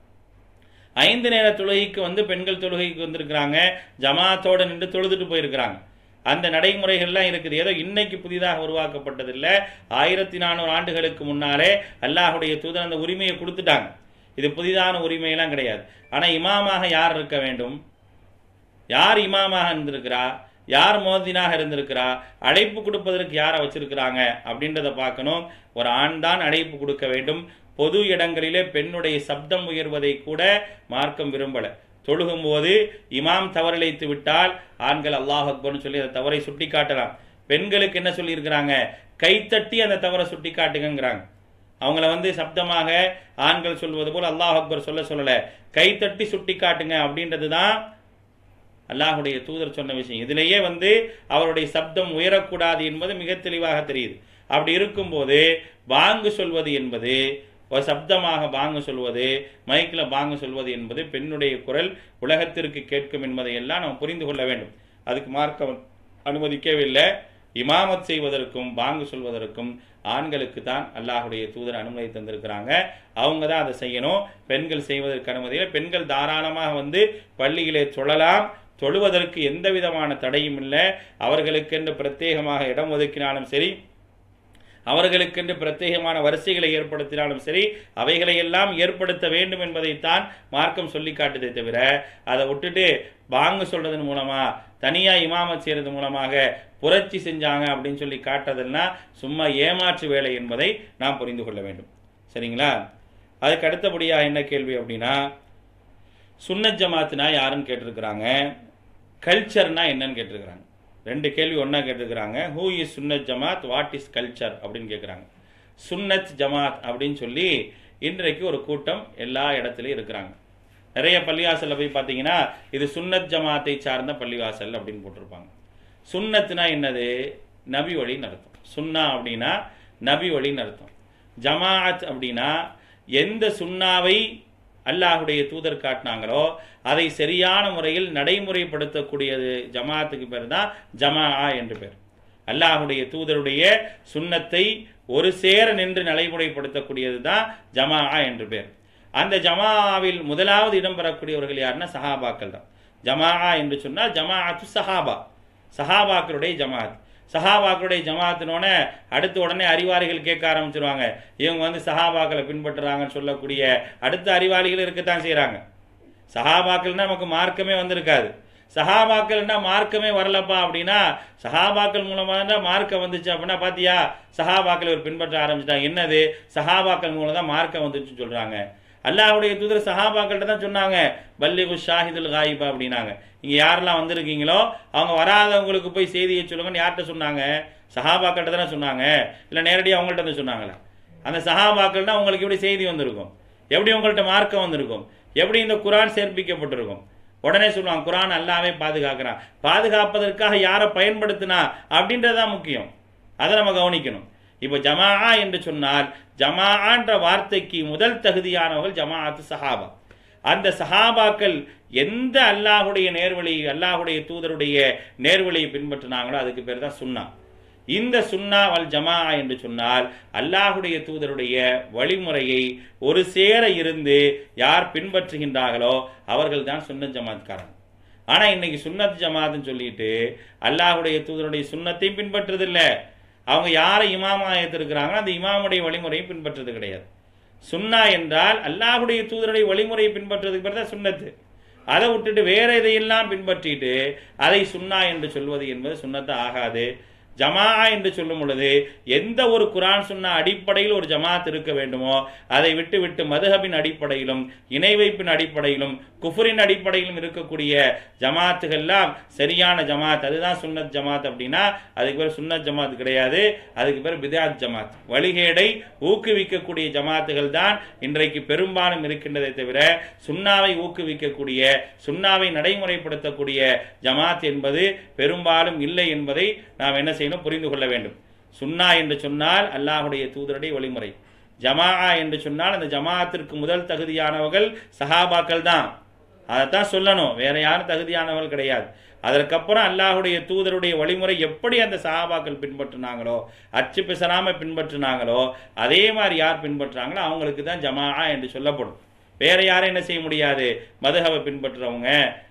ஐந்து நேர தொழுகைக்கு வந்து பெண்கள் தொழுகைக்கு வந்திருக்கிறாங்க ஜமாத்தோட நின்று தொழுதுட்டு போயிருக்கிறாங்க அந்த நடைமுறைகள்லாம் இருக்குது ஏதோ இன்னைக்கு புதிதாக உருவாக்கப்பட்டதில்லை ஆயிரத்தி நானூறு ஆண்டுகளுக்கு முன்னாலே அல்லாஹுடைய தூதர் அந்த உரிமையை கொடுத்துட்டாங்க இது புதிதான உரிமையெல்லாம் கிடையாது ஆனால் இமாமாக யார் இருக்க வேண்டும் யார் இமாமாக இருந்திருக்கிறா யார் மோதினாக இருந்திருக்கிறா அழைப்பு கொடுப்பதற்கு யாரை வச்சிருக்கிறாங்க அப்படின்றத பார்க்கணும் ஒரு ஆண் தான் அழைப்பு கொடுக்க வேண்டும் பொது இடங்களிலே பெண்ணுடைய சப்தம் உயர்வதை கூட மார்க்கம் விரும்பல தொழுகும் போது இமாம் தவறிழைத்து விட்டால் ஆண்கள் அல்லாஹ் அக்பர்னு சொல்லி அந்த தவறை சுட்டி காட்டலாம் பெண்களுக்கு என்ன சொல்லியிருக்கிறாங்க கைத்தட்டி அந்த தவறை சுட்டி காட்டுங்கிறாங்க அவங்கள வந்து சப்தமாக ஆண்கள் சொல்வது போல் அல்லாஹ் அக்பர் சொல்ல சொல்லல கைத்தட்டி சுட்டி காட்டுங்க அப்படின்றது தான் அல்லாஹுடைய தூதர் சொன்ன விஷயம் இதிலேயே வந்து அவருடைய சப்தம் உயரக்கூடாது என்பது மிக தெளிவாக தெரியுது அப்படி இருக்கும்போது வாங்கு சொல்வது என்பது ஒரு சப்தமாக பாங்கு சொல்வது மைக்கில் பாங்கு சொல்வது என்பது பெண்ணுடைய குரல் உலகத்திற்கு கேட்கும் என்பதை எல்லாம் நாம் புரிந்து கொள்ள வேண்டும் அதுக்கு மார்க்கம் அனுமதிக்கவில்லை இமாமத் செய்வதற்கும் பாங்கு சொல்வதற்கும் ஆண்களுக்கு தான் அல்லாஹுடைய தூதர் அனுமதி தந்திருக்கிறாங்க அவங்க தான் அதை செய்யணும் பெண்கள் செய்வதற்கு அனுமதியில் பெண்கள் தாராளமாக வந்து பள்ளியிலே தொழலாம் தொழுவதற்கு எந்த விதமான தடையும் இல்லை அவர்களுக்கென்று பிரத்யேகமாக இடம் ஒதுக்கினாலும் சரி அவர்களுக்கென்று பிரத்யேகமான வரிசைகளை ஏற்படுத்தினாலும் சரி அவைகளையெல்லாம் ஏற்படுத்த வேண்டும் என்பதைத்தான் மார்க்கம் சொல்லி காட்டுதே தவிர அதை விட்டுட்டு பாங்கு சொல்றதன் மூலமா தனியா இமாமத் செய்யறது மூலமாக புரட்சி செஞ்சாங்க அப்படின்னு சொல்லி காட்டுறதெல்லாம் சும்மா ஏமாற்று வேலை என்பதை நாம் புரிந்து கொள்ள வேண்டும் சரிங்களா அதுக்கு அடுத்தபடியா என்ன கேள்வி அப்படின்னா சுன்னத் ஜமாத்துனா யாருன்னு கேட்டிருக்கிறாங்க கல்ச்சர்னா என்னன்னு கேட்டிருக்கிறாங்க ரெண்டு கேள்வி ஒன்றா கேட்டிருக்கிறாங்க who is Sunnat Jamaat what is culture அப்படின்னு கேட்குறாங்க சுன்னத் ஜமாத் அப்படின்னு சொல்லி இன்றைக்கு ஒரு கூட்டம் எல்லா இடத்துலையும் இருக்கிறாங்க நிறைய பள்ளிவாசலில் போய் பார்த்தீங்கன்னா இது சுன்னத் ஜமாத்தை சார்ந்த பள்ளிவாசல் அப்படின்னு போட்டிருப்பாங்க சுன்னத்னா என்னது நபி வழின்னு அர்த்தம் சுன்னா அப்படின்னா நபி வழின்னு அர்த்தம் ஜமாஅத் அப்படின்னா எந்த சுன்னாவை அல்லாஹுடைய தூதர் காட்டினாங்களோ அதை சரியான முறையில் நடைமுறைப்படுத்தக்கூடியது ஜமாத்துக்கு பேர் தான் ஜமா என்று பேர் அல்லாஹுடைய தூதருடைய சுன்னத்தை ஒரு சேர நின்று நடைமுறைப்படுத்தக்கூடியது தான் ஜமா என்று பேர் அந்த ஜமாவில் முதலாவது இடம் பெறக்கூடியவர்கள் யாருன்னா சஹாபாக்கள் தான் ஜமா என்று சொன்னால் ஜமாஅத்து சஹாபா சஹாபாக்களுடைய ஜமாத் சஹாபாக்களுடைய ஜமாத்தினோட அடுத்து உடனே அறிவாளிகள் கேட்க ஆரம்பிச்சிருவாங்க இவங்க வந்து சஹாபாக்களை பின்பற்றுறாங்கன்னு சொல்லக்கூடிய அடுத்த அறிவாளிகள் இருக்கத்தான் செய்கிறாங்க சஹாபாக்கள்னா நமக்கு மார்க்கமே வந்திருக்காது சஹாபாக்கள்னா மார்க்கமே வரலப்பா அப்படின்னா சஹாபாக்கள் மூலமாக தான் மார்க்கம் வந்துச்சு அப்படின்னா பாத்தியா சஹாபாக்கள் ஒரு பின்பற்ற ஆரம்பிச்சிட்டாங்க என்னது சஹாபாக்கள் மூலம் தான் மார்க்கம் வந்துச்சுன்னு சொல்றாங்க அல்லாஹ்வுடைய தூதர் சஹாபாக்கள்கிட்ட தான் சொன்னாங்க பல்லிகு ஷாஹிதுல் காயிபா அப்படின்னாங்க இங்க யாரெல்லாம் வந்திருக்கீங்களோ அவங்க வராதவங்களுக்கு போய் செய்தியை சொல்லுங்கன்னு யார்கிட்ட சொன்னாங்க சஹாபாக்கள்கிட்ட தானே சொன்னாங்க இல்லை நேரடியாக அவங்கள்ட்ட வந்து சொன்னாங்களா அந்த சஹாபாக்கள்னா உங்களுக்கு எப்படி செய்தி வந்திருக்கும் எப்படி உங்கள்கிட்ட மார்க்கம் வந்திருக்கும் எப்படி இந்த குரான் சேர்ப்பிக்கப்பட்டிருக்கும் உடனே சொல்லுவாங்க குரான் அல்லாவே பாதுகாக்கிறான் பாதுகாப்பதற்காக யாரை பயன்படுத்தினா அப்படின்றதான் முக்கியம் அதை நம்ம கவனிக்கணும் இப்போ ஜமா என்று சொன்னால் ஜமான்ற வார்த்தைக்கு முதல் தகுதியானவர்கள் ஜமாஅத்து சஹாபா அந்த சஹாபாக்கள் எந்த அல்லாஹுடைய நேர்வழி அல்லாஹுடைய தூதருடைய நேர்வழியை பின்பற்றினாங்களோ அதுக்கு பேர் தான் சுன்னா இந்த சுன்னா வல் ஜமா என்று சொன்னால் அல்லாஹுடைய தூதருடைய வழிமுறையை ஒரு சேர இருந்து யார் பின்பற்றுகின்றார்களோ அவர்கள் தான் சுன்னத் ஜமாத்காரன் ஆனா இன்னைக்கு சுன்னத் ஜமாத்னு சொல்லிட்டு அல்லாஹுடைய தூதருடைய சுன்னத்தையும் பின்பற்றுறதில்ல அவங்க யாரை இமாமா ஏற்றிருக்கிறாங்களோ அந்த இமாமுடைய வழிமுறையை பின்பற்றுறது கிடையாது சுன்னா என்றால் அல்லாஹுடைய தூதருடைய வழிமுறையை பின்பற்றுறதுக்கு பேர் தான் சுன்னத்து அதை விட்டுட்டு வேற எதையெல்லாம் பின்பற்றிட்டு அதை சுன்னா என்று சொல்வது என்பது சுன்னத்து ஆகாது ஜமா என்று சொல்லும் பொழுது எந்த ஒரு குரான் சொன்ன அடிப்படையில் ஒரு ஜமாத் இருக்க வேண்டுமோ அதை விட்டு விட்டு மதுஹபின் அடிப்படையிலும் இணை வைப்பின் அடிப்படையிலும் குஃபரின் அடிப்படையிலும் இருக்கக்கூடிய ஜமாத்துகள்லாம் சரியான ஜமாத் அதுதான் சுன்னத் ஜமாத் அப்படின்னா அதுக்கு பேர் சுன்னத் ஜமாத் கிடையாது அதுக்கு பேர் பிதாத் ஜமாத் வழிகேடை ஊக்குவிக்கக்கூடிய ஜமாத்துகள் தான் இன்றைக்கு பெரும்பாலும் இருக்கின்றதை தவிர சுண்ணாவை ஊக்குவிக்கக்கூடிய சுண்ணாவை நடைமுறைப்படுத்தக்கூடிய ஜமாத் என்பது பெரும்பாலும் இல்லை என்பதை நாம் என்ன செய்யணும் புரிந்து கொள்ள வேண்டும் சுன்னா என்று சொன்னால் அல்லாஹுடைய தூதருடைய வழிமுறை ஜமா என்று சொன்னால் அந்த ஜமாத்திற்கு முதல் தகுதியானவர்கள் சஹாபாக்கள் தான் அதைத்தான் சொல்லணும் வேற யாரும் தகுதியானவர்கள் கிடையாது அதற்கப்புறம் அல்லாஹுடைய தூதருடைய வழிமுறை எப்படி அந்த சஹாபாக்கள் பின்பற்றினாங்களோ அச்சு பிசராம பின்பற்றினாங்களோ அதே மாதிரி யார் பின்பற்றுறாங்களோ அவங்களுக்கு தான் ஜமா என்று சொல்லப்படும் வேற யாரும் என்ன செய்ய முடியாது மதுஹவை பின்பற்றுறவங்க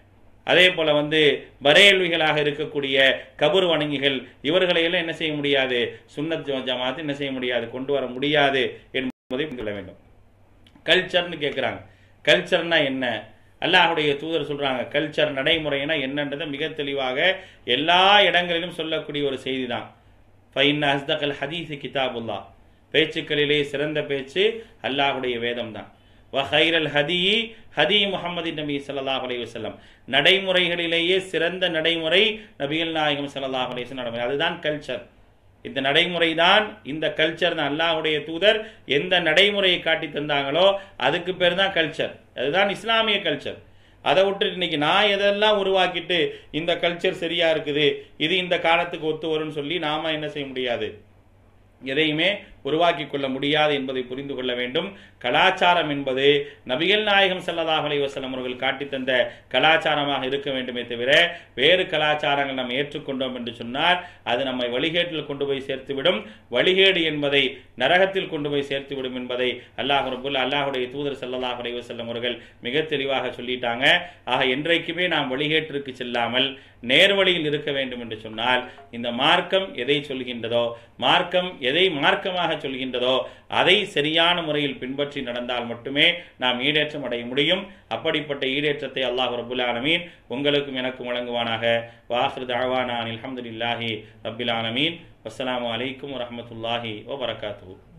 அதே போல வந்து பரேல்விகளாக இருக்கக்கூடிய கபூர் வணங்கிகள் இவர்களையெல்லாம் என்ன செய்ய முடியாது சுன்னத் ஜமாத்து என்ன செய்ய முடியாது கொண்டு வர முடியாது என்பதை சொல்ல வேண்டும் கல்ச்சர்னு கேட்குறாங்க கல்ச்சர்னா என்ன அல்லாஹுடைய தூதர் சொல்றாங்க கல்ச்சர் நடைமுறைனா என்னன்றதை மிக தெளிவாக எல்லா இடங்களிலும் சொல்லக்கூடிய ஒரு செய்தி தான் ஃபைன் அஸ்தகல் ஹதீஸ் கிதாபுல்லா பேச்சுக்களிலே சிறந்த பேச்சு அல்லாஹுடைய வேதம் தான் வஹைரல் ஹதி ஹதி முகமது நபி சல்லாஹ் அலி வசல்லம் நடைமுறைகளிலேயே சிறந்த நடைமுறை நபிகள் நாயகம் சல்லாஹ் அலி நடைமுறை அதுதான் கல்ச்சர் இந்த நடைமுறை தான் இந்த கல்ச்சர் தான் அல்லாஹுடைய தூதர் எந்த நடைமுறையை காட்டி தந்தாங்களோ அதுக்கு பேர் தான் கல்ச்சர் அதுதான் இஸ்லாமிய கல்ச்சர் அதை விட்டு இன்னைக்கு நான் எதெல்லாம் உருவாக்கிட்டு இந்த கல்ச்சர் சரியா இருக்குது இது இந்த காலத்துக்கு ஒத்து வரும்னு சொல்லி நாம என்ன செய்ய முடியாது எதையுமே உருவாக்கி கொள்ள முடியாது என்பதை புரிந்து கொள்ள வேண்டும் கலாச்சாரம் என்பது நபிகள் நாயகம் ஸல்லல்லாஹு அலைஹி வஸல்லம் அவர்கள் காட்டித் தந்த கலாச்சாரமாக இருக்க வேண்டுமே தவிர வேறு கலாச்சாரங்கள் நாம் ஏற்றுக்கொண்டோம் என்று சொன்னால் அது நம்மை வழிகேட்டில் கொண்டு போய் சேர்த்துவிடும் வழிகேடு என்பதை நரகத்தில் கொண்டு போய் சேர்த்துவிடும் என்பதை அல்லாஹ் ரபுல் அல்லாஹுடைய தூதர் ஸல்லல்லாஹு அலைஹி வஸல்லம் அவர்கள் மிக தெளிவாக சொல்லிட்டாங்க ஆக என்றைக்குமே நாம் வழிகேட்டிற்கு செல்லாமல் நேர்வழியில் இருக்க வேண்டும் என்று சொன்னால் இந்த மார்க்கம் எதை சொல்கின்றதோ மார்க்கம் எதை மார்க்கமாக சொல்கின்றதோ அதை சரியான முறையில் பின்பற்றி நடந்தால் மட்டுமே நாம் ஈடேற்றம் அடைய முடியும் அப்படிப்பட்ட ஈடேற்றத்தை அல்லாஹ் ரபுல் ஆலமீன் உங்களுக்கும் எனக்கும் வழங்குவானாக வாஹிர் தாவானான் அல்ஹம்துலில்லாஹி ரபில் ஆலமீன் வஸ்ஸலாமு அலைக்கும் வரஹ்மத்துல்லாஹி வபரகாத்துஹு